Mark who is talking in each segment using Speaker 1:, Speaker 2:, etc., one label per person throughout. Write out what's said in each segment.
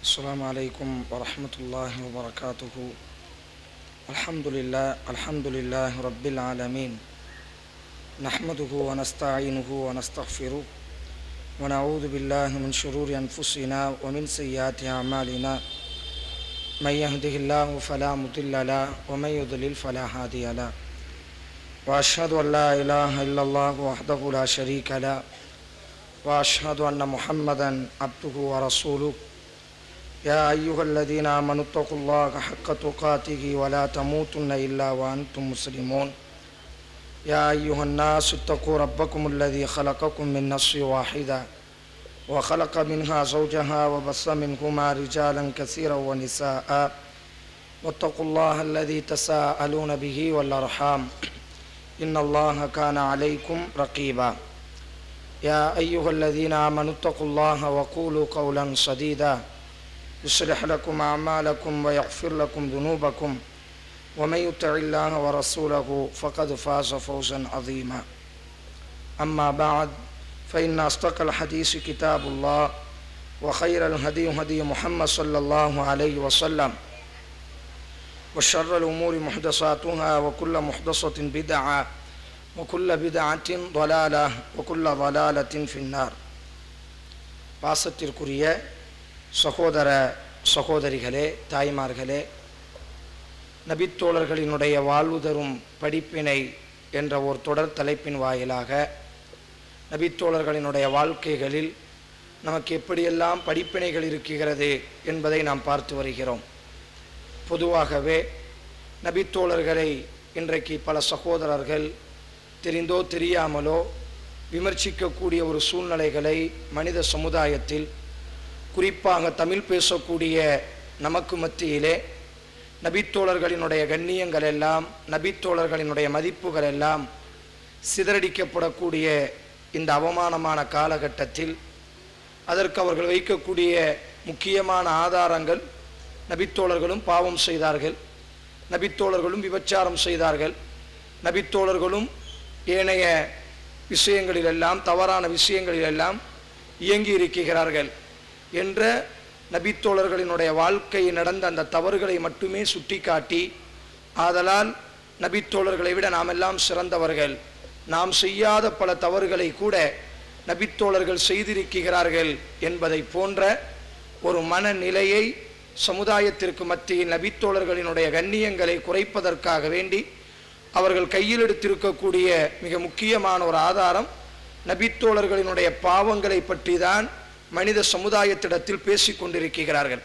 Speaker 1: السلام عليكم ورحمة الله وبركاته الحمد لله الحمد لله رب العالمين نحمده ونستعينه ونستغفره ونعوذ بالله من شرور أنفسنا ومن سيئات أعمالنا من يهده الله فلا مضل له ومن يضلل فلا هادي له وأشهد أن لا إله إلا الله وحده لا شريك له وأشهد أن محمدا عبده ورسوله يا أيها الذين آمنوا اتقوا الله حق تقاته ولا تموتن إلا وأنتم مسلمون يا أيها الناس اتقوا ربكم الذي خلقكم من نفس واحدة وخلق منها زوجها وبص منهما رجالا كثيرا ونساء واتقوا الله الذي تساءلون به والأرحام إن الله كان عليكم رقيبا يا أيها الذين آمنوا اتقوا الله وقولوا قولا سديدا يصلح لكم أعمالكم ويغفر لكم ذنوبكم ومن يطع الله ورسوله فقد فاز فوزا عظيما أما بعد فإن أصدق الحديث كتاب الله وخير الهدي هدي محمد صلى الله عليه وسلم وشر الأمور محدثاتها وكل محدثة بدعة وكل بدعة ضلالة وكل ضلالة في النار பாசத்திற்குரிய சகோதர சகோதரிகளே தாய்மார்களே நபித்தோழர்களினுடைய வாழ்வு தரும் படிப்பினை என்ற ஒரு தொடர் தலைப்பின் வாயிலாக நபித்தோழர்களினுடைய வாழ்க்கைகளில் நமக்கு எப்படியெல்லாம் படிப்பினைகள் இருக்கிறது என்பதை நாம் பார்த்து வருகிறோம் பொதுவாகவே நபித்தோழர்களை இன்றைக்கு பல சகோதரர்கள் தெரிந்தோ தெரியாமலோ விமர்சிக்கக்கூடிய ஒரு சூழ்நிலைகளை மனித சமுதாயத்தில் குறிப்பாக தமிழ் பேசக்கூடிய நமக்கு மத்தியிலே நபித்தோழர்களினுடைய கண்ணியங்கள் எல்லாம் நபித்தோழர்களினுடைய மதிப்புகள் எல்லாம் சிதறடிக்கப்படக்கூடிய இந்த அவமானமான காலகட்டத்தில் அதற்கு அவர்கள் வைக்கக்கூடிய முக்கியமான ஆதாரங்கள் நபித்தோழர்களும் பாவம் செய்தார்கள் நபித்தோழர்களும் விபச்சாரம் செய்தார்கள் நபித்தோழர்களும் ஏனைய விஷயங்களிலெல்லாம் தவறான விஷயங்களிலெல்லாம் இயங்கி இருக்கிறார்கள் என்ற நபித்தோழர்களினுடைய வாழ்க்கையில் நடந்த அந்த தவறுகளை மட்டுமே சுட்டிக்காட்டி ஆதலால் நபித்தோழர்களை விட நாம் எல்லாம் சிறந்தவர்கள் நாம் செய்யாத பல தவறுகளை கூட நபித்தோழர்கள் செய்திருக்கிறார்கள் என்பதை போன்ற ஒரு மனநிலையை சமுதாயத்திற்கு மத்தியில் நபித்தோழர்களினுடைய கண்ணியங்களை குறைப்பதற்காக வேண்டி அவர்கள் கையில் எடுத்திருக்கக்கூடிய மிக முக்கியமான ஒரு ஆதாரம் நபித்தோழர்களினுடைய பாவங்களை பற்றி தான் மனித சமுதாயத்திடத்தில் பேசிக் கொண்டிருக்கிறார்கள்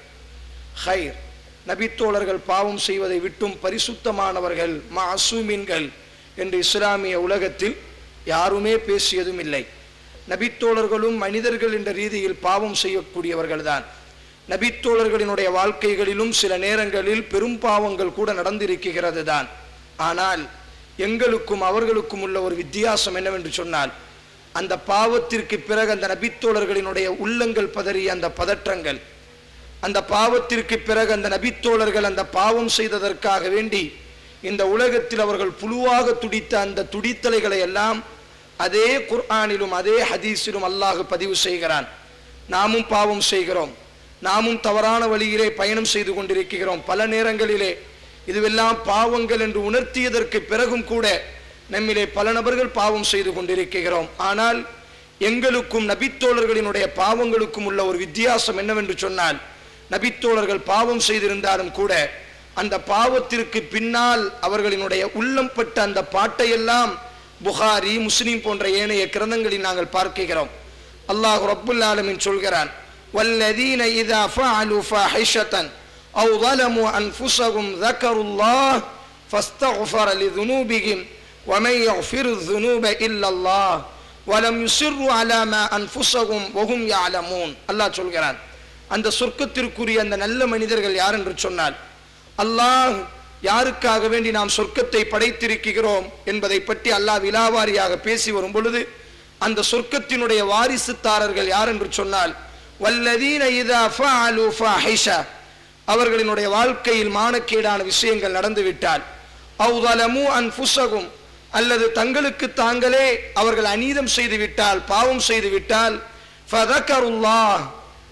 Speaker 1: ஹைர் நபித்தோழர்கள் பாவம் செய்வதை விட்டும் பரிசுத்தமானவர்கள் மாசூமீன்கள் என்று இஸ்லாமிய உலகத்தில் யாருமே பேசியதும் இல்லை நபித்தோழர்களும் மனிதர்கள் என்ற ரீதியில் பாவம் செய்யக்கூடியவர்கள்தான் நபித்தோழர்களினுடைய வாழ்க்கைகளிலும் சில நேரங்களில் பெரும் பாவங்கள் கூட நடந்திருக்கிறது தான் ஆனால் எங்களுக்கும் அவர்களுக்கும் உள்ள ஒரு வித்தியாசம் என்னவென்று சொன்னால் அந்த பாவத்திற்கு பிறகு அந்த நபித்தோழர்களினுடைய உள்ளங்கள் பதறிய அந்த பதற்றங்கள் அந்த பாவத்திற்கு பிறகு அந்த நபித்தோழர்கள் அந்த பாவம் செய்ததற்காக வேண்டி இந்த உலகத்தில் அவர்கள் புழுவாக துடித்த அந்த துடித்தலைகளை எல்லாம் அதே குர்ஆனிலும் அதே ஹதீஸிலும் அல்லாஹ் பதிவு செய்கிறான் நாமும் பாவம் செய்கிறோம் நாமும் தவறான வழியிலே பயணம் செய்து கொண்டிருக்கிறோம் பல நேரங்களிலே இதுவெல்லாம் பாவங்கள் என்று உணர்த்தியதற்கு பிறகும் கூட நம்மிலே பல நபர்கள் பாவம் செய்து கொண்டிருக்கிறோம் ஆனால் எங்களுக்கும் நபித்தோழர்களினுடைய பாவங்களுக்கும் உள்ள ஒரு வித்தியாசம் என்னவென்று சொன்னால் நபித்தோழர்கள் பாவம் செய்திருந்தாலும் கூட அந்த பாவத்திற்கு பின்னால் அவர்களினுடைய உள்ளம் பட்ட அந்த பாட்டையெல்லாம் புகாரி முஸ்லீம் போன்ற ஏனைய கிரந்தங்களில் நாங்கள் பார்க்கிறோம் அல்லாஹ் ரப்புல் ஆலமின் சொல்கிறான் والذين إذا فعلوا فاحشة أو ظلموا أنفسهم ذكروا الله فاستغفر لذنوبهم ومن يغفر الذنوب إلا الله ولم يصروا على ما أنفسهم وهم يعلمون الله சொல்கிறான் அந்த சொர்க்கத்திற்குரிய அந்த நல்ல மனிதர்கள் யார் என்று சொன்னால் அல்லாஹ் யாருக்காக வேண்டி நாம் சொர்க்கத்தை படைத்திருக்கிறோம் என்பதை பற்றி அல்லாஹ் விலாவாரியாக பேசி வரும் பொழுது அந்த சொர்க்கத்தினுடைய வாரிசுத்தாரர்கள் யார் என்று சொன்னால் வல்லதீன இதா ஃபஅலு ஃபாஹிஷா அவர்களினுடைய வாழ்க்கையில் மானக்கேடான விஷயங்கள் நடந்துவிட்டால் அவுதலமு அன்ஃபுஸகும் அல்லது தங்களுக்கு தாங்களே அவர்கள் அநீதம் செய்து விட்டால் பாவம் செய்து விட்டால் ஃபதக்கருல்லாஹ்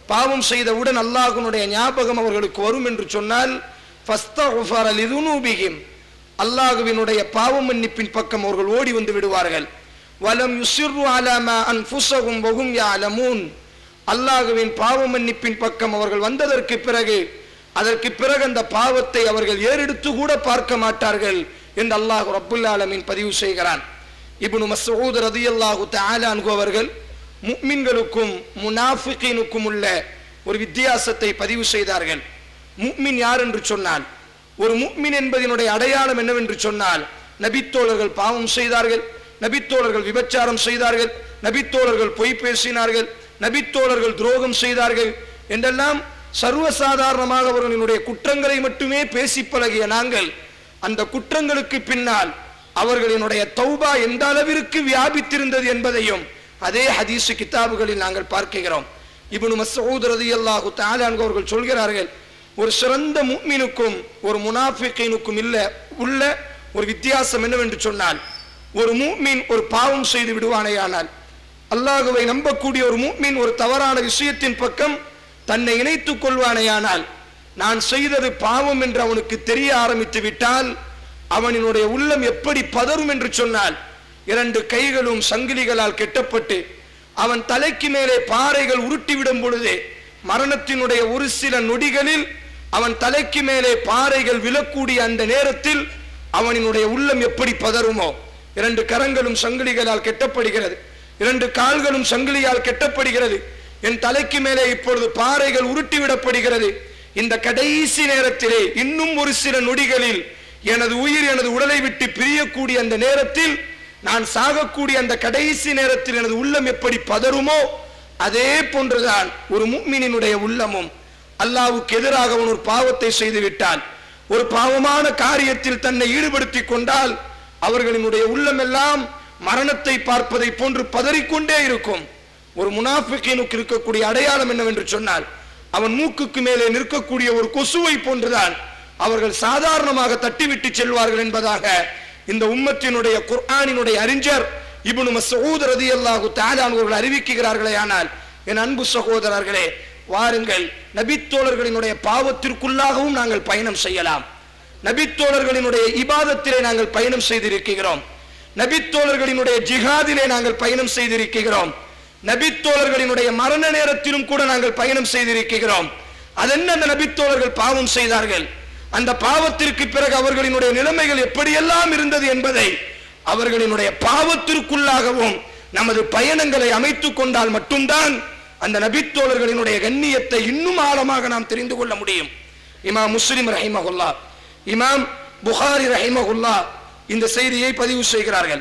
Speaker 1: பாவம் செய்தவுடன் அல்லாஹ்வினுடைய ஞாபகம் அவர்களுக்கு வரும் என்று சொன்னால் ஃபஸ்தஃபர லிதுனூபிஹிம் அல்லாஹ்வினுடைய பாவ மன்னிப்பின் பக்கம் அவர்கள் ஓடி வந்து விடுவார்கள் வலம் யுசிர்ரு அலாமா அன்ஃபுஸஹும் வஹும் யஅலமூன் அல்லாஹ்வின் பாவ மன்னிப்பின் பக்கம் அவர்கள் வந்ததற்கு பிறகு அதற்கு பிறகு அந்த பாவத்தை அவர்கள் ஏறெடுத்து கூட பார்க்க மாட்டார்கள் என்று அல்லாஹ் ரப்புல் ஆலமீன் பதிவு செய்கிறான் இப்னு மஸ்ஊத் ரதியல்லாஹு தஆலா அன்ஹு அவர்கள் முஃமின்களுக்கும் முனாஃபிகீனுக்கும் உள்ள ஒரு வித்தியாசத்தை பதிவு செய்தார்கள் முஃமின் யார் என்று சொன்னால் ஒரு முஃமின் என்பதனுடைய அடையாளம் என்னவென்று சொன்னால் நபித்தோழர்கள் பாவம் செய்தார்கள் நபித்தோழர்கள் விபச்சாரம் செய்தார்கள் நபித்தோழர்கள் பொய் பேசினார்கள் நபித்தோழர்கள் துரோகம் செய்தார்கள் என்றெல்லாம் சர்வசாதாரணமாக அவர்களினுடைய குற்றங்களை மட்டுமே பேசி பழகிய நாங்கள் அந்த குற்றங்களுக்கு பின்னால் அவர்களினுடைய தௌபா எந்த அளவிற்கு வியாபித்திருந்தது என்பதையும் அதே ஹதீஸ் கிதாபுகளில் நாங்கள் பார்க்கிறோம் இப்னு மஸ்ஊத் ரலியல்லாஹு தஆலா அன்ஹு அவர்கள் சொல்கிறார்கள் ஒரு சிறந்த முஃமினுக்கும் ஒரு முனாஃபிகீனுக்கும் இல்ல உள்ள ஒரு வித்தியாசம் என்னவென்று சொன்னால் ஒரு முஃமின் ஒரு பாவம் செய்து விடுவானேயானால் அல்லாஹுவை நம்பக்கூடிய ஒரு முஃமின் ஒரு தவறான விஷயத்தின் பக்கம் தன்னை இணைத்துக் கொள்வானேயானால் நான் செய்தது பாவம் என்று அவனுக்கு தெரிய ஆரம்பித்து விட்டால் அவனினுடைய உள்ளம் எப்படி பதறும் என்று சொன்னால் இரண்டு கைகளும் சங்கிலிகளால் கெட்டப்பட்டு அவன் தலைக்கு மேலே பாறைகள் உருட்டிவிடும் பொழுது மரணத்தினுடைய ஒரு சில நொடிகளில் அவன் தலைக்கு மேலே பாறைகள் விழக்கூடிய அந்த நேரத்தில் அவனினுடைய உள்ளம் எப்படி பதறுமோ இரண்டு கரங்களும் சங்கிலிகளால் கெட்டப்படுகிறது இரண்டு கால்களும் சங்கிலியால் கெட்டப்படுகிறது என் தலைக்கு மேலே இப்பொழுது பாறைகள் உருட்டிவிடப்படுகிறது இந்த கடைசி நேரத்திலே இன்னும் ஒரு சில நொடிகளில் எனது உயிர் எனது உடலை விட்டு பிரியக்கூடிய அந்த நேரத்தில் நான் சாகக்கூடிய அந்த கடைசி நேரத்தில் எனது உள்ளம் எப்படி பதறுமோ அதே போன்றுதான் ஒரு முக்மினினுடைய உள்ளமும் அல்லாவுக்கு எதிராக அவன் ஒரு பாவத்தை செய்து விட்டால் ஒரு பாவமான காரியத்தில் தன்னை ஈடுபடுத்திக் கொண்டால் அவர்களினுடைய உள்ளமெல்லாம் மரணத்தை பார்ப்பதை போன்று பதறிக்கொண்டே இருக்கும் ஒரு முனாஃபிக்கீனுக்கு இருக்கக்கூடிய அடையாளம் என்னவென்று சொன்னால் அவன் மூக்குக்கு மேலே நிற்கக்கூடிய ஒரு கொசுவை போன்றுதான் அவர்கள் சாதாரணமாக தட்டிவிட்டு செல்வார்கள் என்பதாக இந்த உம்மத்தினுடைய குர்ஆனினுடைய அறிஞர் இப்னு மஸ்ஊத் ரலியல்லாஹு தஆலா அவர்கள் அறிவிக்கிறார்களே ஆனால் என் அன்பு சகோதரர்களே வாருங்கள் நபித்தோழர்களினுடைய பாவத்திற்குள்ளாகவும் நாங்கள் பயணம் செய்யலாம் நபித்தோழர்களினுடைய இபாதத்திலே நாங்கள் பயணம் செய்திருக்கிறோம் நபித்தோழர்களினுடைய ஜிஹாதிலே நாங்கள் பயணம் செய்திருக்கிறோம் நபித்தோழர்களினுடைய மரண நேரத்திலும் கூட நாங்கள் பயணம் செய்திருக்கிறோம் அதென்ன அந்த நபித்தோழர்கள் பாவம் செய்தார்கள் அந்த பாவத்திற்கு பிறகு அவர்களினுடைய நிலைமைகள் எப்படியெல்லாம் இருந்தது என்பதை அவர்களினுடைய பாவத்திற்குள்ளாகவும் நமது பயணங்களை அமைத்துக் கொண்டால் மட்டும்தான் அந்த நபித்தோழர்களினுடைய கண்ணியத்தை இன்னும் ஆழமாக நாம் தெரிந்து கொள்ள முடியும் இமாம் முஸ்லிம் ரஹிமகுல்லா இமாம் புகாரி ரஹிமகுல்லா இந்த செய்தியை பதிவு செய்கிறார்கள்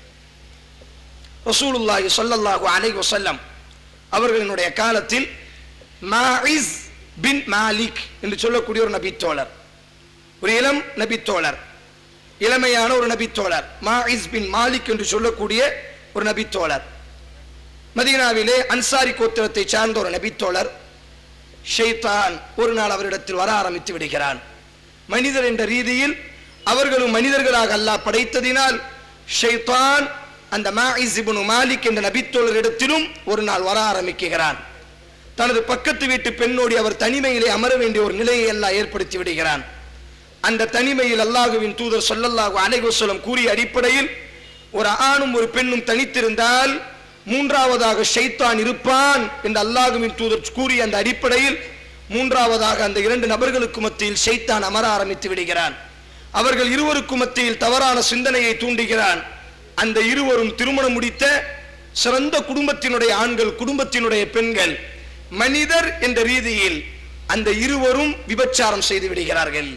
Speaker 1: ரசூலுல்லாஹி ஸல்லல்லாஹு அலைஹி வஸல்லம் அவர்களினுடைய காலத்தில் மாஇஸ் பின் மாலிக் என்று சொல்லக்கூடிய ஒரு நபித்தோழர் ஒரு இளம் நபித்தோழர் இளமையான ஒரு நபித்தோழர் மாஇஸ் பின் மாலிக் என்று சொல்லக்கூடிய ஒரு நபித்தோழர் மதீனாவிலே அன்சாரி கோத்திரத்தை சார்ந்த ஒரு நபித்தோழர் ஷைத்தான் ஒரு நாள் அவரிடத்தில் வர ஆரம்பித்து விடுகிறான் மனிதர் என்ற ரீதியில் அவர்களும் மனிதர்களாக அல்லாஹ் படைத்ததினால் ஷைத்தான் அந்த மாஇஸ் இப்னு மாலிக் என்ற நபித்தோழரிடத்திலும் ஒரு நாள் வர ஆரம்பிக்கிறான் தனது பக்கத்து வீட்டு பெண்ணோடி அவர் தனிமையிலே அமர வேண்டிய ஒரு நிலையை எல்லாம் ஏற்படுத்தி விடுகிறான் அந்த தனிமையில் அல்லாஹுவின் தூதர் சொல்லல்லாஹு அலைஹி வஸல்லம் கூறிய அடிப்படையில் ஒரு ஆணும் ஒரு பெண்ணும் தனித்திருந்தால் மூன்றாவதாக ஷைத்தான் இருப்பான் என்று அல்லாஹுவின் தூதர் கூறிய அந்த அடிப்படையில் மூன்றாவதாக அந்த இரண்டு நபர்களுக்கு மத்தியில் ஷைத்தான் அமர ஆரம்பித்து விடுகிறான் அவர்கள் இருவருக்கும் மத்தியில் தவறான சிந்தனையை தூண்டுகிறான் அந்த இருவரும் திருமணம் முடித்த சிறந்த குடும்பத்தினுடைய ஆண்கள் குடும்பத்தினுடைய பெண்கள் மனிதர் என்ற ரீதியில் அந்த இருவரும் விபச்சாரம் செய்து விடுகிறார்கள்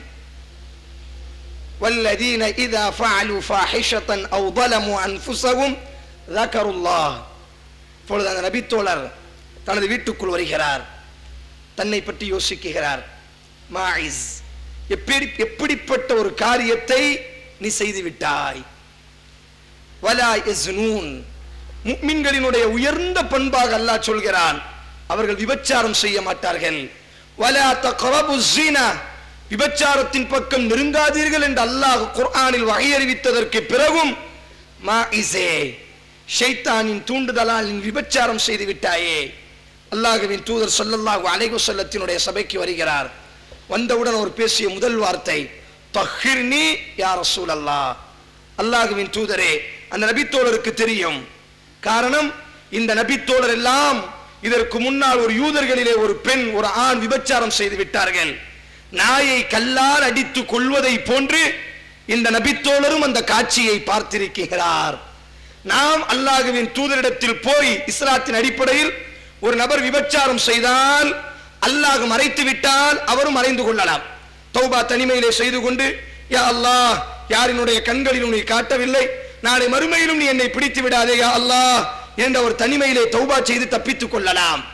Speaker 1: والذين إذا فعلوا فاحشة أو ظلموا أنفسهم ذكروا الله இப்பொழுது அந்த நபித்தோழர் தனது வீட்டுக்குள் வருகிறார் தன்னை பற்றி யோசிக்கிறார் மாயிஸ் எப்படி எப்படிப்பட்ட ஒரு காரியத்தை நீ செய்து விட்டாய் வலா இஸ்னூன் முக்மின்களினுடைய உயர்ந்த பண்பாக அல்லாஹ் சொல்கிறான் அவர்கள் விபச்சாரம் செய்ய மாட்டார்கள் வலா தக்ரபு ஸினா விபச்சாரத்தின் பக்கம் நெருங்காதீர்கள் என்று அல்லாஹ் குர்ஆனில் வகை அறிவித்ததற்கு பிறகும் மா இசே ஷைத்தானின் தூண்டுதலால் நீ விபச்சாரம் செய்து விட்டாயே அல்லாஹுவின் தூதர் ஸல்லல்லாஹு அலைஹி வஸல்லத்தினுடைய சபைக்கு வருகிறார் வந்தவுடன் அவர் பேசிய முதல் வார்த்தை தஹிர்னி யா ரசூலல்லாஹ் அல்லாஹுவின் தூதரே அந்த நபித்தோழருக்கு தெரியும் காரணம் இந்த நபித்தோழர் எல்லாம் இதற்கு முன்னால் ஒரு யூதர்களிலே ஒரு பெண் ஒரு ஆண் விபச்சாரம் செய்து விட்டார்கள் நாயை கல்லால் அடித்து கொள்வதை போன்று இந்த நபித்தோழரும் அந்த காட்சியை பார்த்திருக்கிறார் நாம் அல்லாஹுவின் தூதரிடத்தில் போய் இஸ்லாத்தின் அடிப்படையில் ஒரு நபர் விபச்சாரம் செய்தால் அல்லாஹ் மறைத்து விட்டால் அவரும் மறைந்து கொள்ளலாம் தௌபா தனிமையிலே செய்து கொண்டு யா அல்லாஹ் யாரினுடைய கண்களில் உன்னை காட்டவில்லை நாளை மறுமையிலும் நீ என்னை பிடித்து விடாதே யா அல்லாஹ் என்ற ஒரு தனிமையிலே தௌபா செய்து தப்பித்துக் கொள்ளலாம்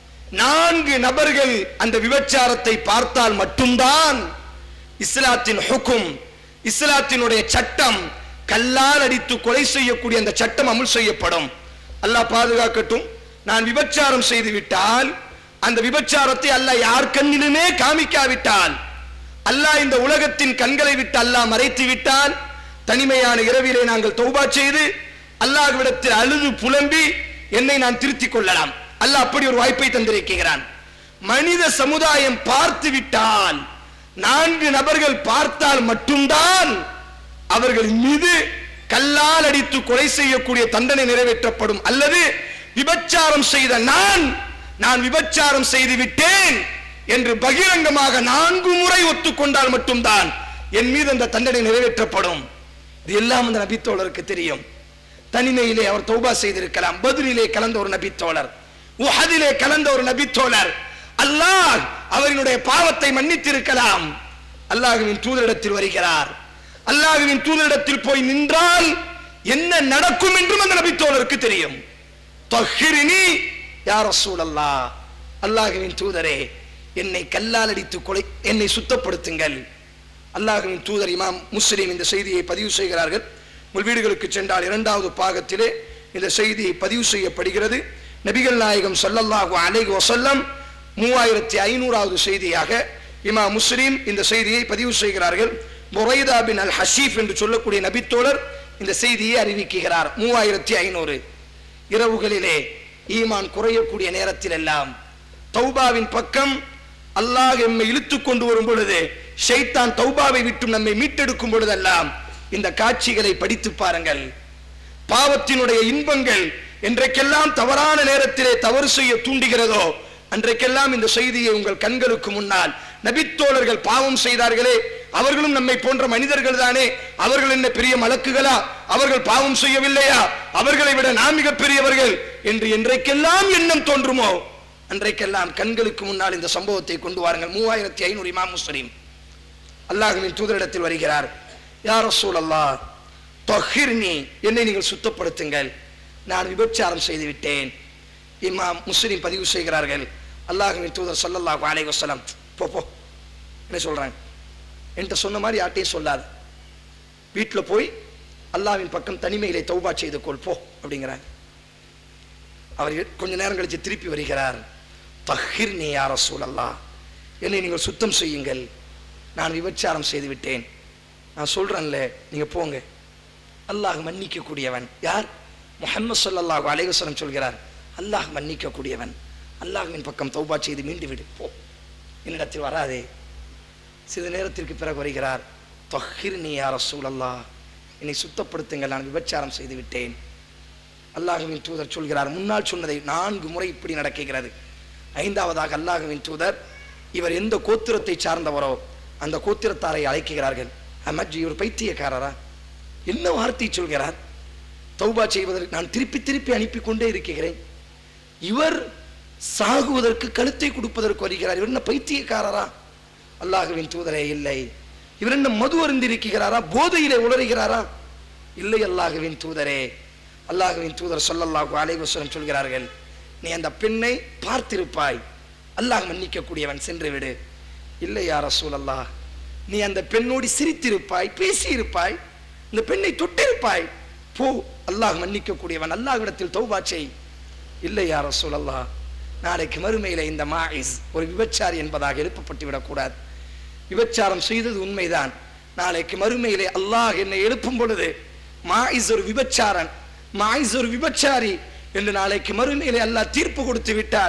Speaker 1: நான்கு நபர்கள் அந்த விபச்சாரத்தை பார்த்தால் மட்டும்தான் இஸ்லாத்தின் ஹுக்கும் இஸ்லாத்தினுடைய சட்டம் கல்லால் அடித்து கொலை செய்யக்கூடிய அந்த சட்டம் அமுல் செய்யப்படும் அல்லாஹ் பாதுகாக்கட்டும் நான் விபச்சாரம் செய்து விட்டால் அந்த விபச்சாரத்தை அல்லாஹ் யார் கண்ணிலுமே காமிக்காவிட்டால் அல்லாஹ் இந்த உலகத்தின் கண்களை விட்டு அல்லாஹ் மறைத்து விட்டால் தனிமையான இரவிலே நாங்கள் தௌபா செய்து அல்லாஹ்விடத்தில் அழுது புலம்பி என்னை நான் திருத்திக் கொள்ளலாம் அல்லாஹ் அப்படி ஒரு வாய்ப்பை தந்திருக்கிறான் மனித சமுதாயம் பார்த்து விட்டால் நான்கு நபர்கள் பார்த்தால் மட்டும்தான் அவர்களின் மீது கல்லால் அடித்து கொலை செய்யக்கூடிய தண்டனை நிறைவேற்றப்படும் அல்லது விபச்சாரம் செய்த நான் நான் விபச்சாரம் செய்து விட்டேன் என்று பகிரங்கமாக நான்கு முறை ஒத்துக்கொண்டால் மட்டும்தான் என் மீது அந்த தண்டனை நிறைவேற்றப்படும் இது எல்லாம் அந்த நபித்தோழருக்கு தெரியும் தனிமையிலே அவர் தௌபா செய்திருக்கலாம் பதிலிலே கலந்த ஒரு நபித்தோழர் உஹதிலே கலந்த ஒரு நபித்தோழர் அல்லாஹ் அவரினுடைய பாவத்தை மன்னித்திருக்கலாம் அல்லாஹுவின் தூதரிடத்தில் வருகிறார் அல்லாஹுவின் தூதரிடத்தில் போய் நின்றால் என்ன நடக்கும் என்றும் அந்த நபித்தோழருக்கு தெரியும் தொஹிரினி யார் ரசூலல்லா அல்லாஹுவின் தூதரே என்னை கல்லால் அடித்து கொலை என்னை சுத்தப்படுத்துங்கள் அல்லாஹுவின் தூதர் இமாம் முஸ்லீம் இந்த செய்தியை பதிவு செய்கிறார்கள் உங்கள் வீடுகளுக்கு சென்றால் இரண்டாவது பாகத்திலே இந்த செய்தி பதிவு செய்யப்படுகிறது நபிகள் நாயகம் ஸல்லல்லாஹு அலைஹி வஸல்லம் மூவாயிரத்தி ஐநூறாவது செய்தியாக இமாம் முஸ்லீம் இந்த செய்தியை பதிவு செய்கிறார்கள் புரைதா பின் அல் ஹசீஃப் என்று சொல்லக்கூடிய நபித்தோழர் இந்த செய்தியை அறிவிக்கிறார் மூவாயிரத்தி ஐநூறு இரவுகளிலே ஈமான் குறையக்கூடிய நேரத்தில் எல்லாம் தௌபாவின் பக்கம் அல்லாஹ் எம்மை இழுத்து கொண்டு வரும் பொழுது ஷைத்தான் தௌபாவை விட்டு நம்மை மீட்டெடுக்கும் பொழுதெல்லாம் இந்த காட்சிகளை படித்து பாருங்கள் பாவத்தினுடைய இன்பங்கள் என்றைக்கெல்லாம் தவறான நேரத்திலே தவறு செய்ய தூண்டுகிறதோ அன்றைக்கெல்லாம் இந்த செய்தியை உங்கள் கண்களுக்கு முன்னால் நபித்தோழர்கள் பாவம் செய்தார்களே அவர்களும் நம்மை போன்ற மனிதர்கள் தானே அவர்கள் என்ன பெரிய மலக்குகளா அவர்கள் பாவம் செய்யவில்லையா அவர்களை விட நாம் மிக பெரியவர்கள் என்று என்றைக்கெல்லாம் எண்ணம் தோன்றுமோ அன்றைக்கெல்லாம் கண்களுக்கு முன்னால் இந்த சம்பவத்தை கொண்டு வாருங்கள் மூவாயிரத்தி ஐநூறு இமாம் முஸ்லீம் அல்லாஹுவின் தூதரிடத்தில் வருகிறார் யார் ரசூல் அல்லாஹ் தொஹிர்னி என்னை நீங்கள் சுத்தப்படுத்துங்கள் நான் விபச்சாரம் செய்து விட்டேன் இமாம் முஸ்லீம் பதிவு செய்கிறார்கள் அல்லாஹுவின் தூதர் ஸல்லல்லாஹு அலைஹி வஸல்லம் போ போ என்ன சொல்றாங்க என்கிட்ட சொன்ன மாதிரி யார்ட்டையும் சொல்லாத வீட்டில் போய் அல்லாஹ்வின் பக்கம் தனிமையிலே தௌபா செய்து கொள் போ அப்படிங்கிறாங்க அவர் எ- கொஞ்ச நேரம் கழிச்சு திருப்பி வருகிறார் தஹிர் நீ யார் ரசூலல்லா என்னை நீங்கள் சுத்தம் செய்யுங்கள் நான் விபச்சாரம் செய்து விட்டேன் நான் சொல்றேன்ல நீங்க போங்க அல்லாஹ் மன்னிக்க கூடியவன் யார் முஹம்மது ஸல்லல்லாஹு அலைஹி வஸல்லம் சொல்கிறார் அல்லாஹ் மன்னிக்க கூடியவன் அல்லாஹ்வின் பக்கம் தௌபா செய்து மீண்டு விடு போ என்னிடத்தில் வராதே சிறிது நேரத்திற்கு பிறகு வருகிறார் தொஹிர் நீ யார் ரசூலல்லா என்னை சுத்தப்படுத்துங்கள் நான் விபச்சாரம் செய்து விட்டேன் அல்லாஹுவின் தூதர் சொல்கிறார் முன்னால் சொன்னதை நான்கு முறை இப்படி நடக்கிறது ஐந்தாவதாக அல்லாஹுவின் தூதர் இவர் எந்த கோத்திரத்தை சார்ந்தவரோ அந்த கோத்திரத்தாரை அழைக்கிறார்கள் அமஜி இவர் பைத்தியக்காரரா என்ன வார்த்தை சொல்கிறார் தௌபா செய்வதற்கு நான் திருப்பி திருப்பி அனுப்பி கொண்டே இருக்கிறேன் இவர் சாகுவதற்கு கழுத்தை கொடுப்பதற்கு வருகிறார் இவர் என்ன பைத்தியக்காரரா அல்லாஹுவின் தூதரே இல்லை இவர் என்ன மது அருந்திருக்கிறாரா போதையிலே உளறுகிறாரா இல்லை அல்லாஹுவின் தூதரே அல்லாஹுவின் தூதர் ஸல்லல்லாஹு அலைஹி வஸல்லம் சொல்கிறார்கள் நீ அந்த பெண்ணை பார்த்திருப்பாய் அல்லாஹ் மன்னிக்கக்கூடியவன் சென்று விடு இல்லை யா ரசூலல்லாஹ் நீ அந்த பெண்ணோடு சிரித்திருப்பாய் பேசியிருப்பாய் இந்த பெண்ணை தொட்டிருப்பாய் போ அல்லாஹ் மன்னிக்கக்கூடியவன் அல்லாஹ்விடத்தில் தௌபா செய் இல்லை யா ரசூலல்லாஹ் நாளைக்கு மறுமையில இந்த மாயிஸ் ஒரு விபச்சாரி என்பதாக எழுப்பப்பட்டு விடக்கூடாது விபச்சாரம் செய்தது உண்மைதான் நாளைக்கு மறுமையிலே அல்லாஹ் என்னை எழுப்பும் பொழுது மாயிஸ் ஒரு விபச்சாரன் மாயிஸ் ஒரு விபச்சாரி என்று நாளைக்கு மறுமையிலே அல்லாஹ் தீர்ப்பு கொடுத்து விட்டால்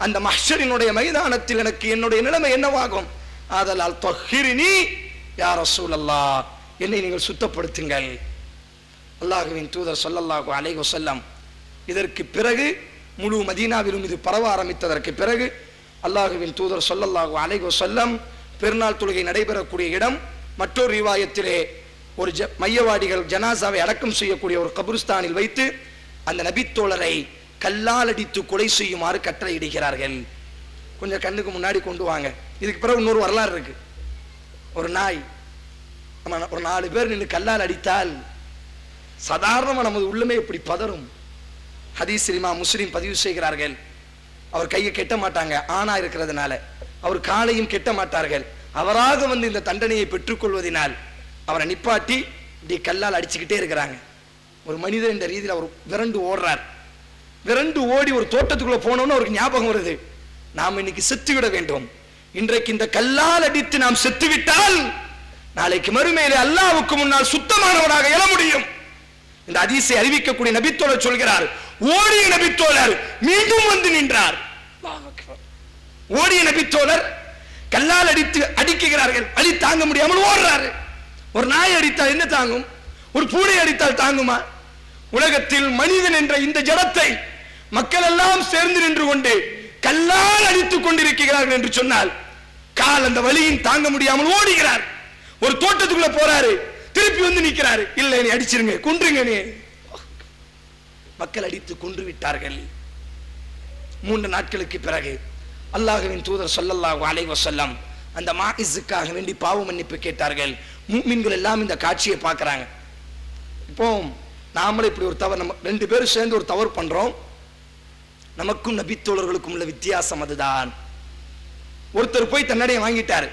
Speaker 1: அந்த மஹ்ஷரினுடைய மைதானத்தில் எனக்கு என்னுடைய நிலைமை என்னவாகும் ஆதலால் தொஹிரினி யார் ரசூலல்லா என்னை நீங்கள் சுத்தப்படுத்துங்கள் அல்லாஹுவின் தூதர் ஸல்லல்லாஹு அலைஹி வஸல்லம் இதற்கு பிறகு முழு மதீனாவிலும் இது பரவ ஆரம்பித்ததற்கு பிறகு அல்லாஹுவின் தூதர் ஸல்லல்லாஹு அலைஹி வஸல்லம் பெருநாள் தொழுகை நடைபெறக்கூடிய இடம் மற்றொரு ரிவாயத்திலே ஒரு ஜ மையவாடிகள் ஜனாசாவை அடக்கம் செய்யக்கூடிய ஒரு கபுருஸ்தானில் வைத்து அந்த நபித்தோழரை கல்லால் அடித்து கொலை செய்யுமாறு கட்டளையிடுகிறார்கள் கொஞ்சம் கண்ணுக்கு முன்னாடி கொண்டு வாங்க இதுக்கு பிறகு இன்னொரு வரலாறு இருக்கு ஒரு நாய் நம்ம ஒரு நாலு பேர் நின்று கல்லால் அடித்தால் சாதாரணமாக நமது உள்ளமே இப்படி பதறும் ஹதீஸ் இமாம் முஸ்லீம் பதிவு செய்கிறார்கள் அவர் கையை கெட்ட மாட்டாங்க ஆணா இருக்கிறதுனால அவர் காலையும் கெட்ட மாட்டார்கள் அவராக வந்து இந்த தண்டனையை பெற்றுக்கொள்வதனால் அவரை நிப்பாட்டி இப்படி கல்லால் அடிச்சுக்கிட்டே இருக்கிறாங்க ஒரு மனிதர் என்ற ரீதியில் அவர் விரண்டு ஓடுறார் விரண்டு ஓடி ஒரு தோட்டத்துக்குள்ள போனோன்னு அவருக்கு ஞாபகம் வருது நாம் இன்னைக்கு செத்து விட வேண்டும் இன்றைக்கு இந்த கல்லால் அடித்து நாம் செத்து விட்டால் நாளைக்கு மறுமையிலே அல்லாவுக்கு முன்னால் சுத்தமானவராக எழ முடியும் இந்த அதிசை அறிவிக்கக்கூடிய நபித்தோழர் சொல்கிறார் ஓடிய நபித்தோழர் மீண்டும் வந்து நின்றார் அல்லாஹ் அக்பர். ஓடிய நபித்தோழர் கல்லால் அடித்து அடிக்கிறார்கள் வலி தாங்க முடியாமல் ஓடுறாரு ஒரு நாய் அடித்தால் என்ன தாங்கும் ஒரு பூனை அடித்தால் தாங்குமா உலகத்தில் மனிதன் என்ற இந்த ஜடத்தை மக்கள் எல்லாம் சேர்ந்து நின்று கொண்டு கல்லால் அடித்துக் கொண்டிருக்கிறார்கள் என்று சொன்னால் கால் அந்த வலியின் தாங்க முடியாமல் ஓடுகிறார் ஒரு தோட்டத்துக்குள்ள போறாரு திருப்பி வந்து நிக்கிறாரு இல்ல நீ அடிச்சிருங்க கொன்றுங்க நீ மக்கள் அடித்து கொன்று விட்டார்கள் மூன்று நாட்களுக்கு பிறகு அல்லாஹ்வின் தூதர் ஸல்லல்லாஹு அலைஹி வஸல்லம் அந்த மாஇஸுக்காக வேண்டி பாவ மன்னிப்பு கேட்டார்கள் மூமின்கள் எல்லாம் இந்த காட்சியை பார்க்கறாங்க இப்போ நாமளே இப்படி ஒரு தவறு நம்ம ரெண்டு பேரும் சேர்ந்து ஒரு தவறு பண்றோம் நமக்கும் நபித்தோழர்களுக்கும் உள்ள வித்தியாசம் அதுதான் ஒருத்தர் போய் தன்னடைய வாங்கிட்டாரு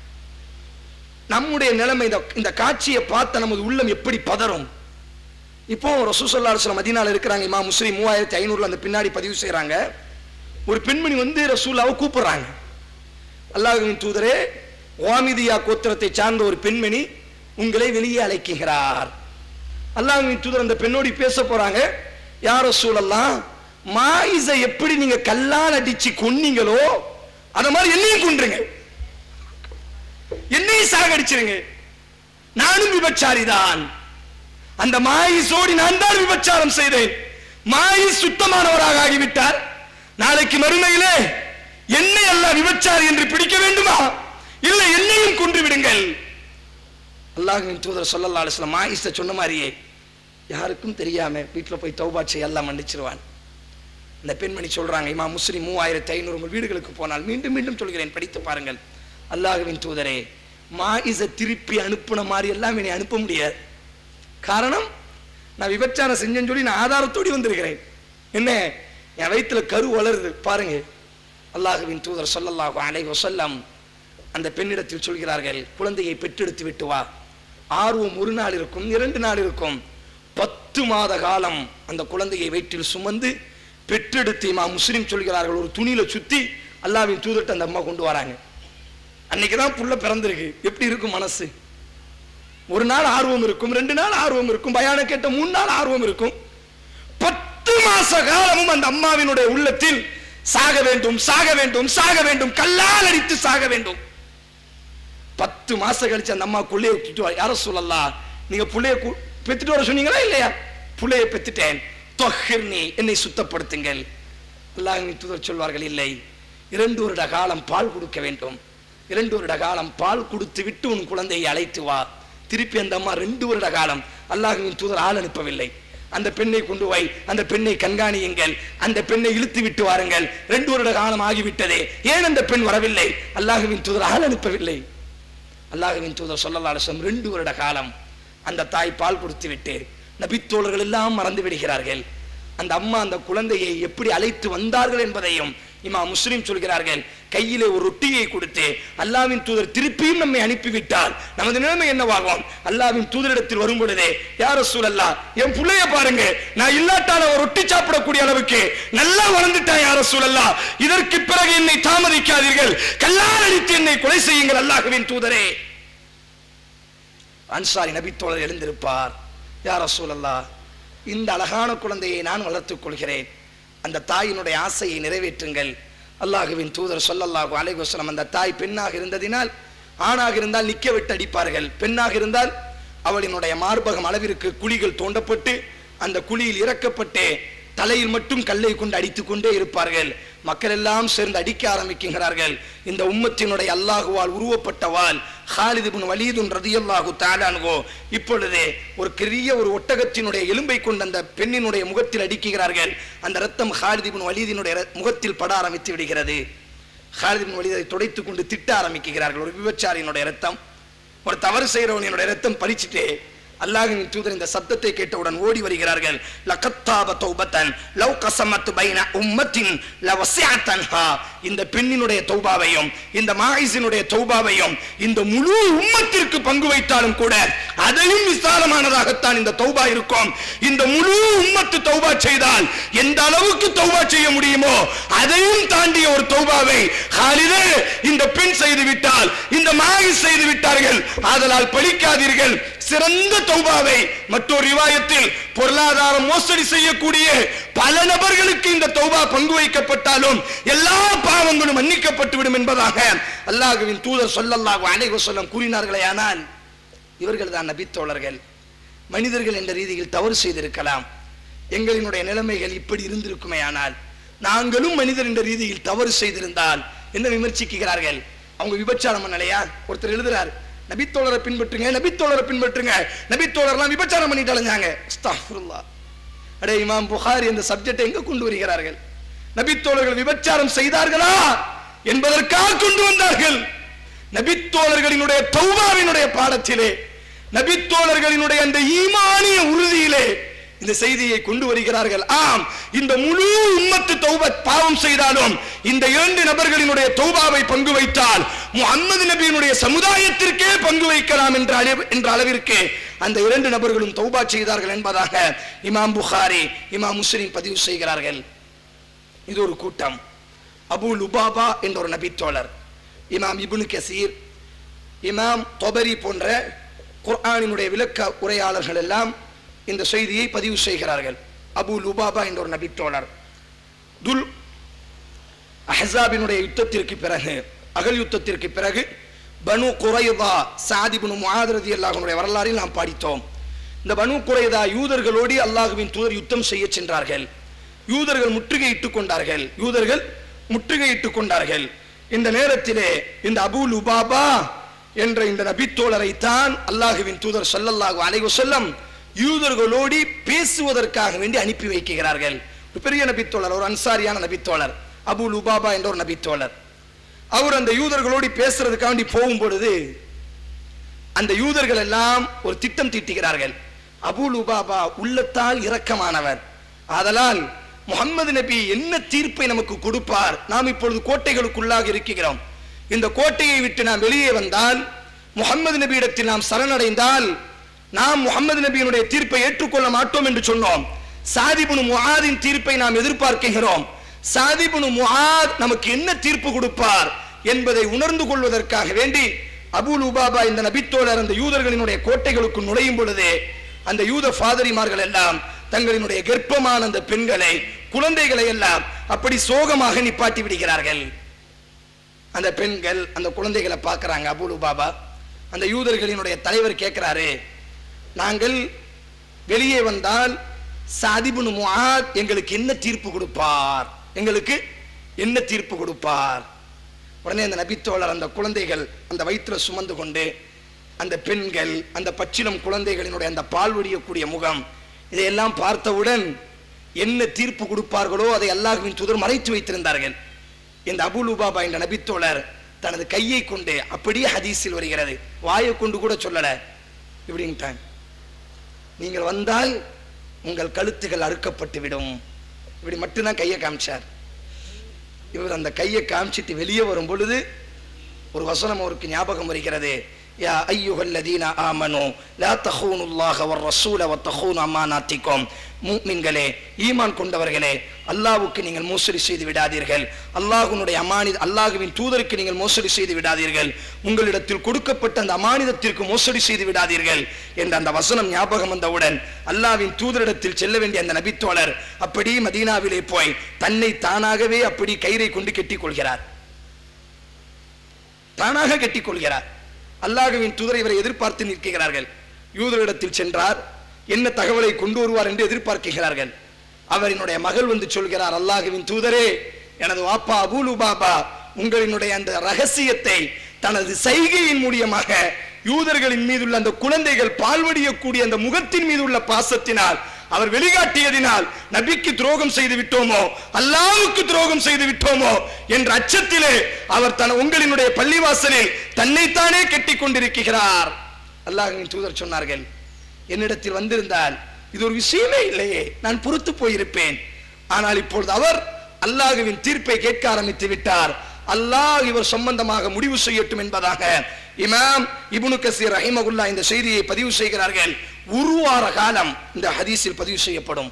Speaker 1: நம்முடைய நிலைமை இந்த இந்த காட்சியை பார்த்த நமது உள்ளம் எப்படி பதறும் இப்போ ரசூசல்லா அலுவலம் மதினால இருக்கிறாங்க இமா முஸ்லீம் மூவாயிரத்தி ஐநூறுல அந்த பின்னாடி பதிவு செய்றாங்க ஒரு பெண்மணி வந்து ரசூல்லாவை கூப்பிடுறாங்க அல்லாஹ்வின் தூதரே ஓமிதியா கோத்திரத்தை சார்ந்த ஒரு பெண்மணி உங்களை வெளியே அழைக்குகிறார் அல்லாஹ்வின் தூதர் அந்த பெண்ணோடி பேச போறாங்க யார் ரசூலல்லாம் மாயிஸை எப்படி நீங்க கல்லால் அடிச்சு கொன்னீங்களோ அத மாதிரி என்னையும் கொன்றுங்க என்னையும் சாகடிச்சிருங்க நானும் விபச்சாரிதான் அந்த மாயிசோடி நான் தான் விபச்சாரம் செய்தேன் மாயி சுத்தமானவராக ஆகிவிட்டார் நாளைக்கு மறுமையிலே என்னை அல்ல விபச்சாரி என்று பிடிக்க வேண்டுமா இல்லை என்னையும் கொன்று விடுங்கள் அல்லாஹ்வின் தூதர் ஸல்லல்லாஹு அலைஹி வஸல்லம் மாயிஸ சொன்ன மாதிரியே யாருக்கும் தெரியாம வீட்டுல போய் தௌபா செய்ய எல்லாம் மன்னிச்சிருவான் இந்த பெண்மணி சொல்றாங்க இமா முஸ்லிம் மூவாயிரத்தி ஐநூறு உங்கள் வீடுகளுக்கு போனால் மீண்டும் மீண்டும் சொல்கிறேன் படித்து பாருங்கள் அல்லாஹ்வின் தூதரே மாயிஸ திருப்பி அனுப்புன மாதிரி எல்லாம் என்னை அனுப்ப முடியாது காரணம் நான் விபச்சாரம் செஞ்சேன்னு சொல்லி நான் ஆதாரத்தோடு வந்திருக்கிறேன் என்ன என் வயித்துல கரு வளருது பாருங்க அல்லாஹுவின் தூதர் ஸல்லல்லாஹு அலைஹி வஸல்லம் அந்த பெண்ணிடத்தில் சொல்கிறார்கள் குழந்தையை பெற்றெடுத்து விட்டு வா ஆர்வம் ஒரு நாள் இருக்கும் இரண்டு நாள் இருக்கும் பத்து மாத காலம் அந்த குழந்தையை வயிற்றில் சுமந்து பெற்றெடுத்து இமா முஸ்லிம் சொல்கிறார்கள் ஒரு துணியில சுத்தி அல்லாஹ்வின் தூதர்ட்ட அந்த அம்மா கொண்டு வராங்க அன்னைக்கு தான் புள்ள பிறந்திருக்கு எப்படி இருக்கும் மனசு ஒரு நாள் ஆர்வம் இருக்கும் ரெண்டு நாள் ஆர்வம் இருக்கும் பயானம் கேட்ட மூணு நாள் ஆர்வம் இருக்கும் பத்து மாச காலமும் அந்த அம்மாவினுடைய உள்ளத்தில் சாக வேண்டும் சாக வேண்டும் சாக வேண்டும் கல்லால் அடித்து சாக வேண்டும் பத்து மாசம் கழிச்சு அந்த அம்மா புள்ளைய விட்டுட்டு வா- யார சொல்லலாம் நீங்க புள்ளைய கு- பெத்துட்டு வர சொன்னீங்களா இல்லையா புள்ளைய பெத்துட்டேன் தொஹிர்னி என்னை சுத்தப்படுத்துங்கள் அல்லாஹ்வின் தூதர் சொல்வார்கள் இல்லை இரண்டு வருட காலம் பால் கொடுக்க வேண்டும் இரண்டு வருட காலம் பால் கொடுத்து விட்டு உன் குழந்தையை அழைத்து வா திருப்பி அந்த அம்மா ரெண்டு வருட காலம் அல்லாஹ்வின் தூதர் ஆள் அனுப்பவில்லை அந்த பெண்ணை கொண்டு போய் அந்த பெண்ணை கண்காணியுங்கள் அந்த பெண்ணை இழுத்து விட்டு வாருங்கள் ரெண்டு வருட காலம் ஆகிவிட்டதே ஏன் அந்த பெண் வரவில்லை அல்லாஹ்வின் தூதர் ஆள் அனுப்பவில்லை அல்லாஹ்வின் தூதர் ஸல்லல்லாஹு அலைஹி வஸல்லம் ரெண்டு வருட காலம் அந்த தாய் பால் கொடுத்து விட்டு நபித்தோழர்கள் எல்லாம் மறந்து விடுகிறார்கள் அந்த அம்மா அந்த குழந்தையை எப்படி அழைத்து வந்தார்கள் என்பதையும் இமா முஸ்லிம் சொல்கிறார்கள் கையிலே ஒரு ரொட்டியை கொடுத்து அல்லாவின் தூதர் திருப்பியும் நம்மை அனுப்பிவிட்டால் நமது நிலைமை என்னவாகும் அல்லாவின் தூதரிடத்தில் வரும் பொழுதே யார சூழல்லா என் புள்ளைய பாருங்க நான் இல்லாட்டால ஒரு ரொட்டி சாப்பிடக்கூடிய அளவுக்கு நல்லா வளர்ந்துட்டான் யார சூழல்லா இதற்கு பிறகு என்னை தாமதிக்காதீர்கள் கல்லால் அடித்து என்னை கொலை செய்யுங்கள் அல்லாஹ்வின் தூதரே அன்சாரி நபித்தோழர் எழுந்திருப்பார் யார் ரசூலல்லா இந்த அழகான குழந்தையை நான் வளர்த்துக் கொள்கிறேன் அந்த தாயினுடைய ஆசையை நிறைவேற்றுங்கள் அல்லாஹுவின் தூதர் சொல்லல்லாஹு அலைஹி வஸல்லம் அந்த தாய் பெண்ணாக இருந்ததினால் ஆணாக இருந்தால் நிக்க விட்டு அடிப்பார்கள் பெண்ணாக இருந்தால் அவளினுடைய மார்பகம் அளவிற்கு குழிகள் தோண்டப்பட்டு அந்த குழியில் இறக்கப்பட்டு தலையில் மட்டும் கல்லை கொண்டு அடித்துக் கொண்டே இருப்பார்கள் மக்கள் எல்லாம் சேர்ந்து அடிக்க ஆரம்பிக்கிறார்கள் இந்த உம்மத்தினுடைய அல்லாஹுவால் உருவப்பட்ட வாள் ஹாலிது பின் வலீதுன் ரதியல்லாஹு தாலானுகோ இப்பொழுது ஒரு பெரிய ஒரு ஒட்டகத்தினுடைய எலும்பை கொண்டு அந்த பெண்ணினுடைய முகத்தில் அடிக்கிறார்கள் அந்த ரத்தம் ஹாலிது பின் வலீதினுடைய ர- முகத்தில் பட ஆரம்பித்து விடுகிறது ஹாலிது பின் வலீதை துடைத்துக் கொண்டு திட்ட ஆரம்பிக்கிறார்கள் ஒரு விபச்சாரியினுடைய ரத்தம் ஒரு தவறு செய்கிறவனினுடைய ரத்தம் பறிச்சுட்டு அல்லாஹ்வின் தூதர் இந்த சத்தத்தை கேட்டவுடன் ஓடி வருகிறார்கள் லகத்தாப தௌபத்தன் லவ் கசமத் பைன உம்மத்தின் லவசியத்தன்ஹா இந்த பெண்ணினுடைய தௌபாவையும் இந்த மாயிசினுடைய தௌபாவையும் இந்த முழு உம்மத்திற்கு பங்கு வைத்தாலும் கூட அதையும் விசாலமானதாகத்தான் இந்த தௌபா இருக்கும் இந்த முழு உம்மத்து தௌபா செய்தால் எந்த அளவுக்கு தௌபா செய்ய முடியுமோ அதையும் தாண்டிய ஒரு தௌபாவை ஹாலிதே இந்த பெண் செய்து விட்டால் இந்த மாகி செய்து விட்டார்கள் ஆதலால் பழிக்காதீர்கள் சிறந்த தௌபாவை மற்றொரு ரிவாயத்தில் பொருளாதார மோசடி செய்யக்கூடிய பல நபர்களுக்கு இந்த தௌபா பங்கு வைக்கப்பட்டாலும் எல்லா பாவங்களும் மன்னிக்கப்பட்டு விடும் என்பதாக அல்லாஹ்வின் தூதர் சொல்லல்லாஹு அலைஹி வஸல்லம் கூறினார்களே ஆனால் இவர்கள் தான் நபித்தோழர்கள் மனிதர்கள் என்ற ரீதியில் தவறு செய்திருக்கலாம் எங்களினுடைய நிலைமைகள் இப்படி இருந்திருக்குமே ஆனால் நாங்களும் மனிதர் என்ற ரீதியில் தவறு செய்திருந்தால் என்ன விமர்சிக்கிறார்கள் அவங்க விபச்சாரம் பண்ணலையா ஒருத்தர் எழுதுறார் நபித்தோழரை பின்பற்றுங்க நபித்தோழரை பின்பற்றுங்க நபித்தோழர்லாம் விபச்சாரம் பண்ணிட்டு அலைஞ்சாங்க அஸ்தக்ஃபிருல்லாஹ். அடே இமாம் புகாரி இந்த சப்ஜெக்டை எங்க கொண்டு வருகிறார்கள் நபித்தோழர்கள் விபச்சாரம் செய்தார்களா என்பதற்காக கொண்டு வந்தார்கள் நபித்தோழர்களினுடைய தௌபாவினுடைய பாடத்திலே நபித்தோழர்களினுடைய அந்த ஈமானிய உறுதியிலே இந்த செய்தியை கொண்டு வருகிறார்கள் ஆம் இந்த முழு உம்மத்து தௌபா பாவம் செய்தாலும் இந்த இரண்டு நபர்களினுடைய தௌபாவை பங்கு வைத்தால் முஹம்மது நபியினுடைய சமுதாயத்திற்கே பங்கு வைக்கலாம் என்ற அளவு என்ற அளவிற்கு அந்த இரண்டு நபர்களும் தௌபா செய்தார்கள் என்பதாக இமாம் புகாரி இமாம் முஸ்லிம் பதிவு செய்கிறார்கள் இது ஒரு கூட்டம் அபு லுபாபா என்ற ஒரு நபித்தோழர் இமாம் இப்னு கசீர் இமாம் தொபரி போன்ற குர்ஆனினுடைய விளக்க உரையாளர்கள் எல்லாம் இந்த செய்தியை பதிவு செய்கிறார்கள் அபு லுபாபா என்ற ஒரு நபித்தோழர் துல் அஹ்ஸாபினுடைய யுத்தத்திற்கு பிறகு அகல் யுத்தத்திற்கு பிறகு பனு குறைதா சாதிபுனு முஆதரதி அல்லாஹனுடைய வரலாறில் நாம் படித்தோம் இந்த பனு குறைதா யூதர்களோடு அல்லாஹுவின் தூதர் யுத்தம் செய்ய சென்றார்கள் யூதர்கள் முற்றுகையிட்டுக் கொண்டார்கள் யூதர்கள் முற்றுகையிட்டுக் கொண்டார்கள் இந்த நேரத்திலே இந்த அபூ லுபாபா என்ற இந்த நபித்தோழரை தான் அல்லாஹுவின் தூதர் ஸல்லல்லாஹு அலைஹி வஸல்லம் யூதர்களோடு பேசுவதற்காக வேண்டி அனுப்பி வைக்கிறார்கள் ஒரு பெரிய நபித்தோழர் ஒரு அன்சாரியான நபித்தோழர் அபு லுபாபா என்ற ஒரு நபித்தோழர் அவர் அந்த யூதர்களோடு பேசுறதுக்காண்டி போகும் பொழுது அந்த யூதர்கள் எல்லாம் ஒரு திட்டம் தீட்டுகிறார்கள் அபு லுபாபா உள்ளத்தால் இரக்கமானவர் ஆதலால் முகம்மது நபி என்ன தீர்ப்பை நமக்கு கொடுப்பார் நாம் இப்பொழுது கோட்டைகளுக்குள்ளாக இருக்கிறோம் இந்த கோட்டையை விட்டு நாம் வெளியே வந்தால் முகம்மது நபியிடத்தில் நாம் சரணடைந்தால் நாம் முகம்மது நபியினுடைய தீர்ப்பை ஏற்றுக்கொள்ள மாட்டோம் என்று சொன்னோம் சாதிபுனு முஆதின் தீர்ப்பை நாம் எதிர்பார்க்கிறோம் சாதிபுனு முஆத் நமக்கு என்ன தீர்ப்பு கொடுப்பார் என்பதை உணர்ந்து கொள்வதற்காக வேண்டி அபு லுபாபா இந்த நபித்தோழர் அந்த யூதர்களினுடைய கோட்டைகளுக்கு நுழையும் பொழுது அந்த யூத ஃபாதரிமார்கள் எல்லாம் தங்களினுடைய கர்ப்பமான அந்த பெண்களை குழந்தைகளை எல்லாம் அப்படி சோகமாக நிப்பாட்டி விடுகிறார்கள் அந்த பெண்கள் அந்த குழந்தைகளை பார்க்கறாங்க அபு லுபாபா அந்த யூதர்களினுடைய தலைவர் கேட்கிறாரு நாங்கள் வெளியே வந்தால் சாதிபுனு முஆத் எங்களுக்கு என்ன தீர்ப்பு கொடுப்பார் எங்களுக்கு என்ன தீர்ப்பு கொடுப்பார் உடனே அந்த நபித்தோழர் அந்த குழந்தைகள் அந்த வயிற்றுல சுமந்து கொண்டு அந்த பெண்கள் அந்த பச்சிலம் குழந்தைகளினுடைய அந்த பால் வடியக்கூடிய முகம் இதையெல்லாம் பார்த்தவுடன் என்ன தீர்ப்பு கொடுப்பார்களோ அதை அல்லாஹ்வின் தூதர் மறைத்து வைத்திருந்தார்கள் இந்த அபுலுபாபா என்ற நபித்தோழர் தனது கையை கொண்டு அப்படியே ஹதீஸில் வருகிறது வாயை கொண்டு கூட சொல்லல இப்படின்ட்டாங்க நீங்கள் வந்தால் உங்கள் கழுத்துகள் அறுக்கப்பட்டு விடும் இப்படி மட்டும்தான் கையை காமிச்சார் இவர் அந்த கையை காமிச்சிட்டு வெளியே வரும் பொழுது ஒரு வசனம் அவருக்கு ஞாபகம் வருகிறது யா ஐயுகல்லதீன ஆமனு லா தஹூனுல்லாஹ வர் ரசூல வ தஹூனு அமானாத்திக்கும் மூமின்களே ஈமான் கொண்டவர்களே அல்லாஹ்வுக்கு நீங்கள் மோசடி செய்து விடாதீர்கள் அல்லாஹ்வினுடைய அமானித அல்லாஹ்வின் தூதருக்கு நீங்கள் மோசடி செய்து விடாதீர்கள் உங்களிடத்தில் கொடுக்கப்பட்ட அந்த அமானிதத்திற்கு மோசடி செய்து விடாதீர்கள் என்ற அந்த வசனம் ஞாபகம் வந்தவுடன் அல்லாஹ்வின் தூதரிடத்தில் செல்ல வேண்டிய அந்த நபித்தோழர் அப்படி மதீனாவிலே போய் தன்னை தானாகவே அப்படி கயிறை கொண்டு கெட்டிக் கொள்கிறார் தானாக கெட்டிக் கொள்கிறார் அல்லாஹ்வின் தூதரை இவரை எதிர்பார்த்து நிற்கிறார்கள் யூதரிடத்தில் சென்றார் என்ன தகவலை கொண்டு வருவார் என்று எதிர்பார்க்கிறார்கள் அவரினுடைய மகள் வந்து சொல்கிறார் அல்லாஹ்வின் தூதரே எனது வாப்பா அபூலு பாபா உங்களினுடைய அந்த ரகசியத்தை தனது செய்கையின் மூலியமாக யூதர்களின் மீதுள்ள அந்த குழந்தைகள் பால்வடியக்கூடிய அந்த முகத்தின் மீது உள்ள பாசத்தினால் அவர் வெளிகாட்டியதினால் நபிக்கு துரோகம் செய்து விட்டோமோ அல்லாஹ்வுக்கு துரோகம் செய்து விட்டோமோ என்ற அச்சத்திலே அவர் தன உங்களினுடைய பள்ளிவாசலில் தன்னைத்தானே கெட்டிக் கொண்டிருக்கிறார் அல்லாஹ்வின் தூதர் சொன்னார்கள் என்னிடத்தில் வந்திருந்தால் இது ஒரு விஷயமே இல்லையே நான் பொறுத்து போயிருப்பேன் ஆனால் இப்பொழுது அவர் அல்லாஹ்வின் தீர்ப்பை கேட்க ஆரம்பித்து விட்டார் அல்லாஹ் இவர் சம்பந்தமாக முடிவு செய்யட்டும் என்பதாக இமாம் இப்னு கசீர் ரஹிமகுல்லா இந்த செய்தியை பதிவு செய்கிறார்கள் ஒரு வார காலம் இந்த ஹதீஸில் பதிவு செய்யப்படும்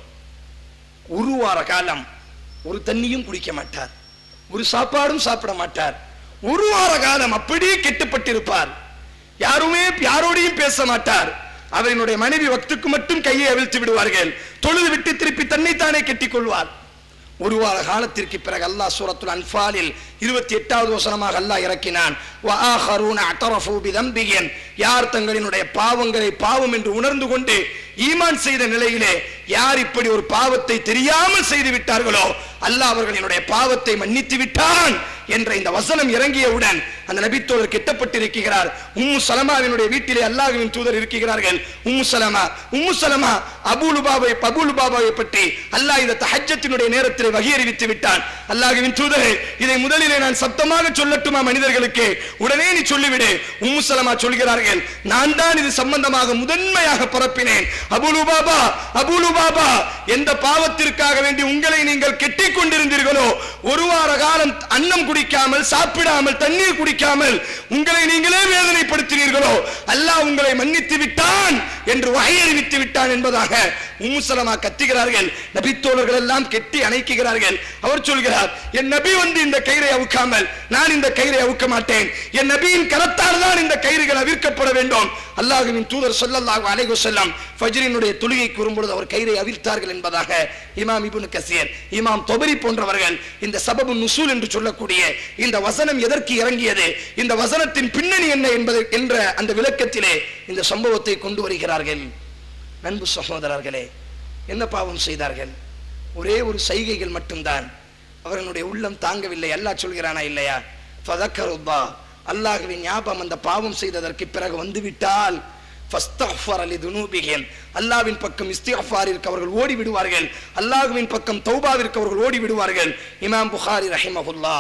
Speaker 1: ஒரு வார காலம் ஒரு தண்ணியும் குடிக்க மாட்டார் ஒரு சாப்பாடும் சாப்பிட மாட்டார் ஒரு வார காலம் அப்படியே கெட்டுப்பட்டிருப்பார் யாருமே யாரோடையும் பேச மாட்டார் அவரினுடைய மனைவி வக்துக்கு மட்டும் கையை அவிழ்த்து விடுவார்கள் தொழுது விட்டு திருப்பி தன்னைத்தானே கெட்டிக் கொள்வார் ஒரு வார காலத்திற்கு பிறகு அல்லாஹ் சூரத்துல் அன்பாலில் இருபத்தி எட்டாவது வசனமாக அல்லாஹ் இறக்கினான் وَآخَرُونَ اعْتَرَفُوا بِذَنبِهِمْ யார் தங்களினுடைய பாவங்களை பாவம் என்று உணர்ந்து கொண்டு ஈமான் செய்த நிலையிலே யார் இப்படி ஒரு பாவத்தை தெரியாமல் செய்து விட்டார்களோ அல்லாஹ் அவர்களினுடைய பாவத்தை மன்னித்து விட்டான் என்ற இந்த வசனம் இறங்கியவுடன் அந்த நபித்தோழர் கெட்டப்பட்டிருக்கிறார் உம்மு சலமாவினுடைய வீட்டிலே அல்லாஹ்வின் தூதர் இருக்கிறார்கள் உம்மு சலமா உம்மு சலமா அபூலு பாபாவை அபூலு பாபாவை பற்றி அல்லாஹ் இந்த தஹஜத்தினுடைய நேரத்தில் வகை அறிவித்து விட்டான் அல்லாஹ்வின் தூதரே இதை முதலிலே நான் சத்தமாக சொல்லட்டுமா மனிதர்களுக்கு உடனே நீ சொல்லிவிடு உம்மு சலமா சொல்கிறார்கள் நான் தான் இது சம்பந்தமாக முதன்மையாக பரப்பினேன் அபூலு பாபா அபூலு பாபா எந்த பாவத்திற்காக வேண்டி உங்களை நீங்கள் கெட்டிக் கொண்டிருந்தீர்களோ ஒரு வார காலம் அன்னம் குடிக்காமல் சாப்பிடாமல் தண்ணீர் குடிக்காமல் உங்களை நீங்களே வேதனைப்படுத்தினீர்களோ அல்லாஹ் உங்களை மன்னித்து விட்டான் என்று வகை அறிவித்து விட்டான் என்பதாக உம்முசலமா கத்துகிறார்கள் நபித்தோழர்கள் எல்லாம் கெட்டி அணைக்கிறார்கள் அவர் சொல்கிறார் என் நபி வந்து இந்த கயிறை அவுக்காமல் நான் இந்த கயிறை அவுக்க மாட்டேன் என் நபியின் கரத்தால் தான் இந்த கயிறுகள் அவிழ்க்கப்பட வேண்டும் அல்லாஹுவின் தூதர் சொல்லல்லாஹு அலைஹி வஸல்லம் ஃபஜ்ரினுடைய தொழுகைக்கு வரும்பொழுது அவர் கயிறை அவிழ்த்தார்கள் என்பதாக இமாம் இப்னு கசீர் இமாம் தொபரி போன்றவர்கள் இந்த சபபு நுசூல் என்று சொல்லக்கூடிய இந்த வசனம் எதற்கு இறங்கியது இந்த வசனத்தின் பின்னணி என்ன என்பது என்ற அந்த விளக்கத்திலே இந்த சம்பவத்தை கொண்டு வருகிறார்கள் நண்பு சகோதரர்களே என்ன பாவம் செய்தார்கள் ஒரே ஒரு சைகைகள் மட்டும்தான் அவர்களுடைய உள்ளம் தாங்கவில்லை அல்லாஹ் சொல்கிறானா இல்லையா ஃபதக்கருப்பா அல்லாஹ்வின் ஞாபகம் அந்த பாவம் செய்ததற்கு பிறகு வந்துவிட்டால் ஃபஸ்தஃபர் அலி துனூபிஹிம் அல்லாஹ்வின் பக்கம் இஸ்திஃபாரிற்கு அவர்கள் ஓடி விடுவார்கள் அல்லாஹ்வின் பக்கம் தௌபாவிற்கு அவர்கள் ஓடி விடுவார்கள் இமாம் புகாரி ரஹிமஹுல்லா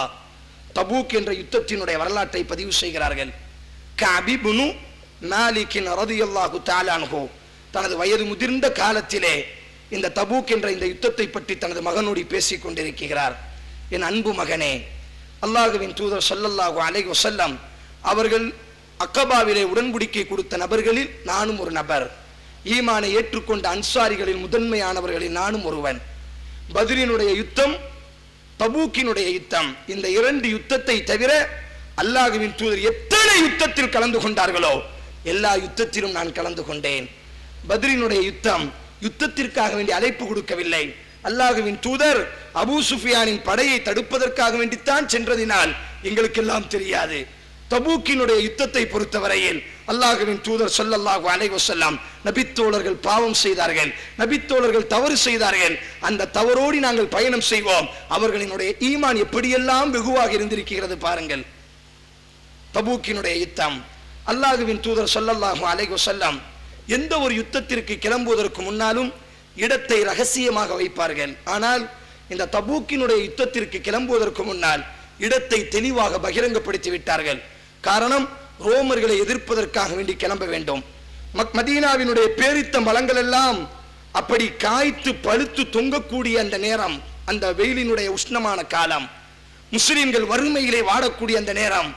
Speaker 1: தபூக் என்ற யுத்தத்தினுடைய வரலாற்றை பதிவு செய்கிறார்கள் கபிபுனு மாலிக்கின் ரதியல்லாஹு தாலான்ஹோ தனது வயது முதிர்ந்த காலத்திலே இந்த தபூக் என்ற இந்த யுத்தத்தை பற்றி தனது மகனோடு பேசிக் கொண்டிருக்கிறார் என் அன்பு மகனே அல்லாஹுவின் தூதர் ஸல்லல்லாஹு அலைஹி வஸல்லம் அவர்கள் அக்கபாவிலே உடன்படிக்கை கொடுத்த நபர்களில் நானும் ஒரு நபர் ஈமானை ஏற்றுக்கொண்ட அன்சாரிகளில் முதன்மையானவர்களில் நானும் ஒருவன் பத்ரினுடைய யுத்தம் தபூக்கினுடைய யுத்தம் இந்த இரண்டு யுத்தத்தை தவிர அல்லாஹுவின் தூதர் எத்தனை யுத்தத்தில் கலந்து கொண்டார்களோ எல்லா யுத்தத்திலும் நான் கலந்து கொண்டேன் பத்ரினுடைய யுத்தம் யுத்தத்திற்காக வேண்டி அழைப்பு கொடுக்கவில்லை அல்லாஹுவின் தூதர் அபூ சுஃபியானின் படையை தடுப்பதற்காக வேண்டித்தான் சென்றதினால் எங்களுக்கெல்லாம் தெரியாது தபூக்கினுடைய யுத்தத்தை பொறுத்தவரையில் அல்லாஹுவின் தூதர் சொல்லல்லாஹு அலைஹி வஸல்லம் நபித்தோழர்கள் பாவம் செய்தார்கள் நபித்தோழர்கள் தவறு செய்தார்கள் அந்த தவறோடு நாங்கள் பயணம் செய்வோம் அவர்களினுடைய ஈமான் எப்படியெல்லாம் வெகுவாக இருந்திருக்கிறது பாருங்கள் தபூக்கினுடைய யுத்தம் அல்லாஹுவின் தூதர் சொல்லல்லாஹு அலைஹி வஸல்லம் எந்த ஒரு யுத்தத்திற்கு கிளம்புவதற்கு முன்னாலும் இடத்தை ரகசியமாக வைப்பார்கள் ஆனால் இந்த தபூக்கினுடைய யுத்தத்திற்கு கிளம்புவதற்கு முன்னால் இடத்தை தெளிவாக பகிரங்கப்படுத்தி விட்டார்கள் காரணம் ரோமர்களை எதிர்ப்பதற்காக வேண்டி கிளம்ப வேண்டும் மக்- மதீனாவினுடைய பேரித்த மலங்கள் எல்லாம் அப்படி காய்த்து பழுத்து தொங்கக்கூடிய அந்த நேரம் அந்த வெயிலினுடைய உஷ்ணமான காலம் முஸ்லிம்கள் வறுமையிலே வாடக்கூடிய அந்த நேரம்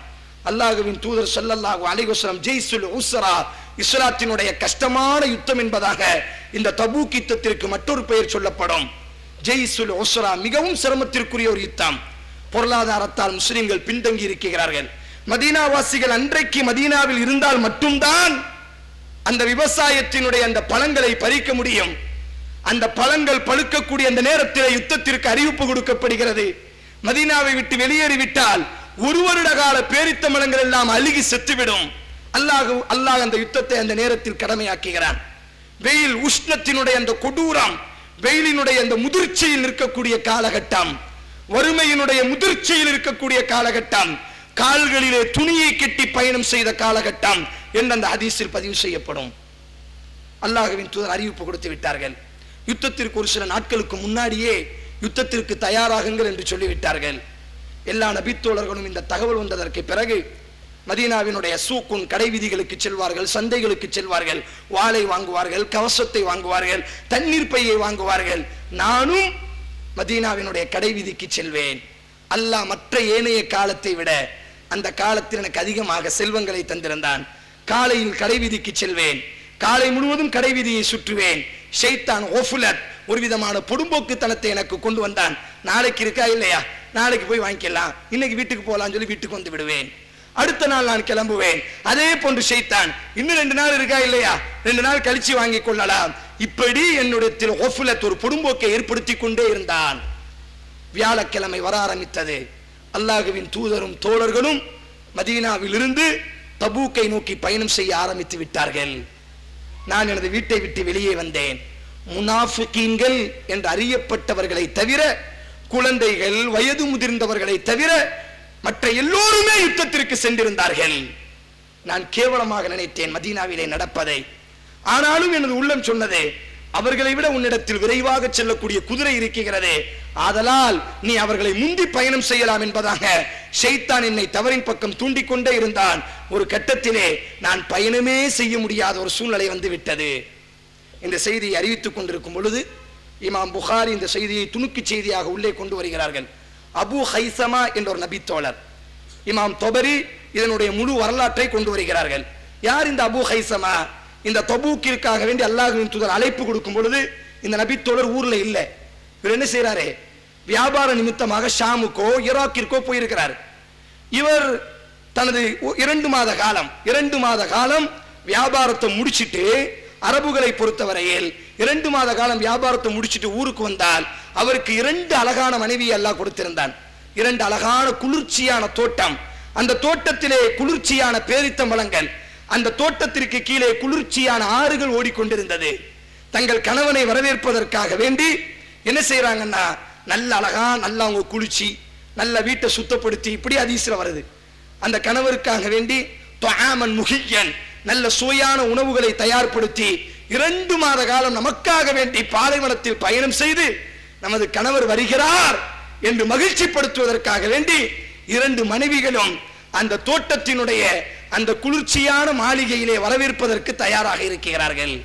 Speaker 1: அல்லாஹுவின் தூதர் ஸல்லல்லாஹு அலைஹி வஸல்லம் ஜெய்சுல் உஸ்ரா இஸ்லாத்தினுடைய கஷ்டமான யுத்தம் என்பதாக இந்த தபூக் யுத்தத்திற்கு மற்றொரு பெயர் சொல்லப்படும் ஜெய்சுல் உஸ்ரா மிகவும் சிரமத்திற்குரிய ஒரு யுத்தம் பொருளாதாரத்தால் முஸ்லிம்கள் பின்தங்கி இருக்கிறார்கள் மதீனாவாசிகள் அன்றைக்கு மதீனாவில் இருந்தால் மட்டும்தான் அந்த விவசாயத்தினுடைய அந்த பழங்களை பறிக்க முடியும் அந்த பழங்கள் பழுக்கக்கூடிய அந்த நேரத்தில் யுத்தத்திற்கு அறிவிப்பு கொடுக்கப்படுகிறது மதீனாவை விட்டு வெளியேறிவிட்டால் ஒரு வருட கால பேரித்த மரங்கள் எல்லாம் அழுகி செத்துவிடும் அல்லாஹ் அல்லாஹ் அந்த யுத்தத்தை அந்த நேரத்தில் கடமையாக்குகிறான் வெயில் உஷ்ணத்தினுடைய அந்த கொடூரம் வெயிலினுடைய அந்த முதிர்ச்சியில் இருக்கக்கூடிய காலகட்டம் வறுமையினுடைய முதிர்ச்சியில் இருக்கக்கூடிய காலகட்டம் கால்களிலே துணியை கட்டி பயணம் செய்த காலகட்டம் என்று அந்த ஹதீஸில் பதிவு செய்யப்படும் அல்லாஹ்வின் தூதர் அறிவிப்பு கொடுத்து விட்டார்கள் யுத்தத்திற்கு ஒரு சில நாட்களுக்கு முன்னாடியே யுத்தத்திற்கு தயாராகுங்கள் என்று சொல்லிவிட்டார்கள் எல்லா நபித்தோழர்களும் இந்த தகவல் வந்ததற்கு பிறகு மதீனாவினுடைய சூக்குன் கடை வீதிகளுக்கு செல்வார்கள் சந்தைகளுக்கு செல்வார்கள் வாளை வாங்குவார்கள் கவசத்தை வாங்குவார்கள் தண்ணீர் பையை வாங்குவார்கள் நானும் மதீனாவினுடைய கடை வீதிக்கு செல்வேன் அல்லாஹ் மற்ற ஏனைய காலத்தை விட அந்த காலத்தில் எனக்கு அதிகமாக செல்வங்களை தந்திருந்தான் காலையில் கடை வீதிக்கு செல்வேன் காலை முழுவதும் கடை வீதியை சுற்றுவேன் ஷைத்தான் ஓஃபுலத் ஒரு விதமான பொடும்போக்குத்தனத்தை எனக்கு கொண்டு வந்தான் நாளைக்கு இருக்கா இல்லையா நாளைக்கு போய் வாங்கிக்கலாம் இன்னைக்கு வீட்டுக்கு போகலாம்னு சொல்லி வீட்டுக்கு வந்து விடுவேன் அடுத்த நாள் நான் கிளம்புவேன் அதே போன்று ஷைத்தான் இன்னும் ரெண்டு நாள் இருக்கா இல்லையா ரெண்டு நாள் கழிச்சு வாங்கி கொள்ளலாம் இப்படி என்னுடைய ஓஃபுலத் ஒரு பொடும்போக்கை ஏற்படுத்தி கொண்டே இருந்தான் வியாழக்கிழமை வர ஆரம்பித்தது அல்லாஹுவின் தூதரும் தோழர்களும் மதீனாவிலிருந்து தபூக்கை நோக்கி பயணம் செய்ய ஆரம்பித்து விட்டார்கள் நான் எனது வீட்டை விட்டு வெளியே வந்தேன் முனாஃபிகீன்கள் என்று அறியப்பட்டவர்களை தவிர குழந்தைகள் வயது முதிர்ந்தவர்களை தவிர மற்ற எல்லோருமே யுத்தத்திற்கு சென்றிருந்தார்கள் நான் கேவலமாக நினைத்தேன் மதீனாவிலே நடப்பதை ஆனாலும் எனது உள்ளம் சொன்னது அவர்களை விட உன்னிடத்தில் விரைவாக செல்லக்கூடிய குதிரை இருக்கிறது ஆதலால் நீ அவர்களை முந்தி பயணம் செய்யலாம் என்பதாக ஷைத்தான் என்னை தவறின் பக்கம் தூண்டிக்கொண்டே இருந்தான் ஒரு கட்டத்திலே நான் பயணமே செய்ய முடியாத ஒரு சூழ்நிலை வந்து விட்டது இந்த செய்தியை அறிவித்துக் கொண்டிருக்கும் பொழுது இமாம் புகாரி இந்த செய்தியை துணுக்கு செய்தியாக உள்ளே கொண்டு வருகிறார்கள் அபு ஹைசமா என்ற ஒரு நபித்தோழர் இமாம் தொபரி இதனுடைய முழு வரலாற்றை கொண்டு வருகிறார்கள் யார் இந்த அபு ஹைசமா இந்த தபூக்கிற்காக வேண்டி அல்லாஹுவின் தூதர் அழைப்பு கொடுக்கும் பொழுது இந்த நபித்தோழர் ஊர்ல இல்ல இவர் என்ன செய்யறாரு வியாபார நிமித்தமாக ஷாமுக்கோ ஈராக்கிற்கோ போயிருக்கிறார் இவர் தனது ஒ- இரண்டு மாத காலம் இரண்டு மாத காலம் வியாபாரத்தை முடிச்சிட்டு அரபுகளை பொறுத்தவரையில் இரண்டு மாத காலம் வியாபாரத்தை முடிச்சிட்டு ஊருக்கு வந்தால் அவருக்கு இரண்டு அழகான மனைவி அல்லாஹ் கொடுத்திருந்தான் இரண்டு அழகான குளிர்ச்சியான தோட்டம் அந்த தோட்டத்திலே குளிர்ச்சியான பேரித்தம்பழங்கள் அந்த தோட்டத்திற்கு கீழே குளிர்ச்சியான ஆறுகள் ஓடிக்கொண்டிருந்தது தங்கள் கணவனை வரவேற்பதற்காக வேண்டி என்ன செய்றாங்கன்னா நல்ல அழகா நல்லா அவங்க குளிச்சு நல்ல வீட்டை சுத்தப்படுத்தி இப்படி அதிசயம் வருது அந்த கணவருக்காக வேண்டி தொஆமன் முகியன் நல்ல சுவையான உணவுகளை தயார்படுத்தி இரண்டு மாத காலம் நமக்காக வேண்டி பாலைவனத்தில் பயணம் செய்து நமது கணவர் வருகிறார் என்று மகிழ்ச்சிப்படுத்துவதற்காக வேண்டி இரண்டு மனைவிகளும் அந்த தோட்டத்தினுடைய அந்த குளிர்ச்சியான மாளிகையிலே வரவேற்பதற்கு தயாராக இருக்கிறார்கள்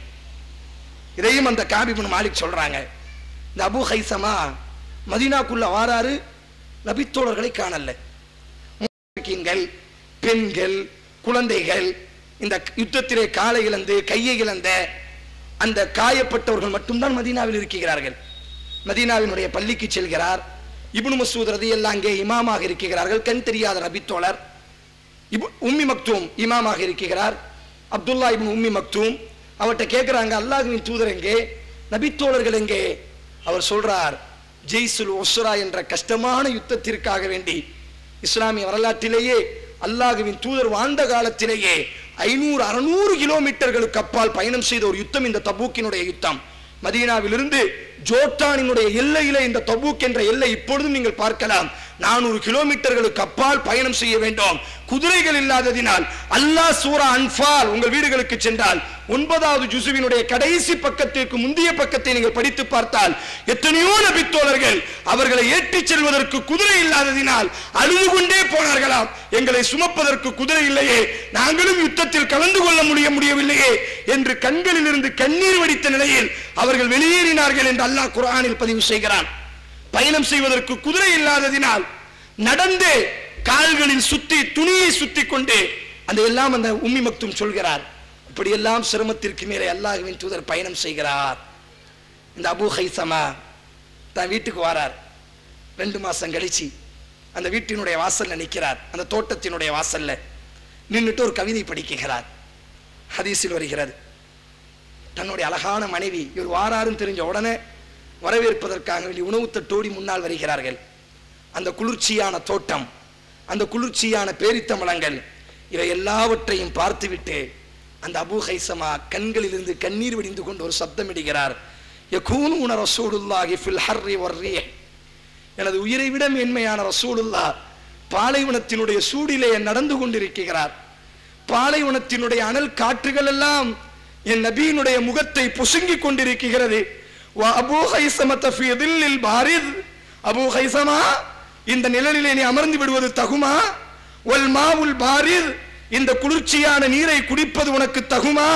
Speaker 1: இதையும் அந்த காபிபுன் மாலிக் சொல்றாங்க இந்த அபு ஹைசமா மதீனாக்குள்ள வாராரு நபித்தோழர்களை காணல முஸ்லிம்கள், பெண்கள் குழந்தைகள் இந்த யுத்தத்திலே காலை இழந்து கையை இழந்த அந்த காயப்பட்டவர்கள் மட்டும்தான் மதீனாவில் இருக்கிறார்கள் மதீனாவினுடைய பள்ளிக்கு செல்கிறார் இப்னு மசூத் ரதியெல்லாம் அங்கே இமாமாக இருக்கிறார்கள் கண் தெரியாத நபித்தோழர் இப் உம்மி மக்தூம் இமாமாக இருக்கிறார் அப்துல்லா இப்னு உம்மி மக்தூம் அவர்கிட்ட கேட்குறாங்க அல்லாஹ்வின் தூதர் எங்கே நபித்தோழர்கள் எங்கே அவர் சொல்றார் ஜெய்சுல் ஒஸ்ரா என்ற கஷ்டமான யுத்தத்திற்காக வேண்டி இஸ்லாமிய வரலாற்றிலேயே அல்லாஹ்வின் தூதர் வாழ்ந்த காலத்திலேயே ஐநூறு அறுநூறு கிலோமீட்டர்களுக்கு அப்பால் பயணம் செய்த ஒரு யுத்தம் இந்த தபூக்கினுடைய யுத்தம் மதீனாவிலிருந்து ஜோர்டானினுடைய எல்லையிலே இந்த தபூக் என்ற எல்லை இப்பொழுதும் நீங்கள் பார்க்கலாம் நானூறு கிலோமீட்டர்களுக்கு அப்பால் பயணம் செய்ய வேண்டும் குதிரைகள் இல்லாததினால் அல்லாஹ் சூரா அன்பால் உங்கள் வீடுகளுக்கு சென்றால் ஒன்பதாவது ஜுசுவினுடைய கடைசி பக்கத்திற்கு முந்தைய பக்கத்தை நீங்கள் படித்து பார்த்தால் எத்தனையோ நபித்தோழர்கள் அவர்களை ஏற்றிச் செல்வதற்கு குதிரை இல்லாததினால் அழுது கொண்டே போனார்களாம் எங்களை சுமப்பதற்கு குதிரை இல்லையே நாங்களும் யுத்தத்தில் கலந்து கொள்ள முடிய முடியவில்லையே என்று கண்களில் இருந்து கண்ணீர் வடித்த நிலையில் அவர்கள் வெளியேறினார்கள் என்று அல்லாஹ் குர்ஆனில் பதிவு செய்கிறான் பயணம் செய்வதற்கு குதிரை இல்லாததினால் நடந்தே கால்களில் சுத்தி துணியை சுத்தி கொண்டு அந்த எல்லாம் அந்த உம்மி மக்தும் சொல்கிறார் இப்படியெல்லாம் சிரமத்திற்கு மேலே அல்லாஹ்வின் தூதர் பயணம் செய்கிறார் இந்த அபு ஹைசமா தன் வீட்டுக்கு வாரார் ரெண்டு மாசம் கழிச்சு அந்த வீட்டினுடைய வாசல்ல நிற்கிறார் அந்த தோட்டத்தினுடைய வாசல்ல நின்னுட்டு ஒரு கவிதை படிக்கிறார் ஹதீஸில் வருகிறது தன்னுடைய அழகான மனைவி இவர் வாராருன்னு தெரிஞ்ச உடனே வரவேற்பதற்காக வேண்டி உணவு தட்டோடி முன்னால் வருகிறார்கள் அந்த குளிர்ச்சியான தோட்டம் அந்த குளிர்ச்சியான பேரித்தமலங்கள் இவை எல்லாவற்றையும் பார்த்துவிட்டு அந்த அபூ ஹைசமா கண்களிலிருந்து கண்ணீர் வடிந்து கொண்டு ஒரு சப்தமிடுகிறார் யகூனூன ரசூலுல்லாஹி ஃபில் ஹர்ரி வர்ரிஹ் எனது உயிரை விட மேன்மையான ரசூலுல்லா பாலைவனத்தினுடைய சூடிலே நடந்து கொண்டிருக்கிறார் பாலைவனத்தினுடைய அனல் காற்றுகள் எல்லாம் என் நபியினுடைய முகத்தை பொசுங்கிக் கொண்டிருக்கிறது வ அபூ ஹைசமத ஃபீ தில்லில் பாரித் அபூ ஹைசமா இந்த நிழலிலே நீ அமர்ந்து விடுவது தகுமா வல் மாவுல் பாரித் இந்த குளிர்ச்சியான நீரை குடிப்பது உனக்கு தகுமா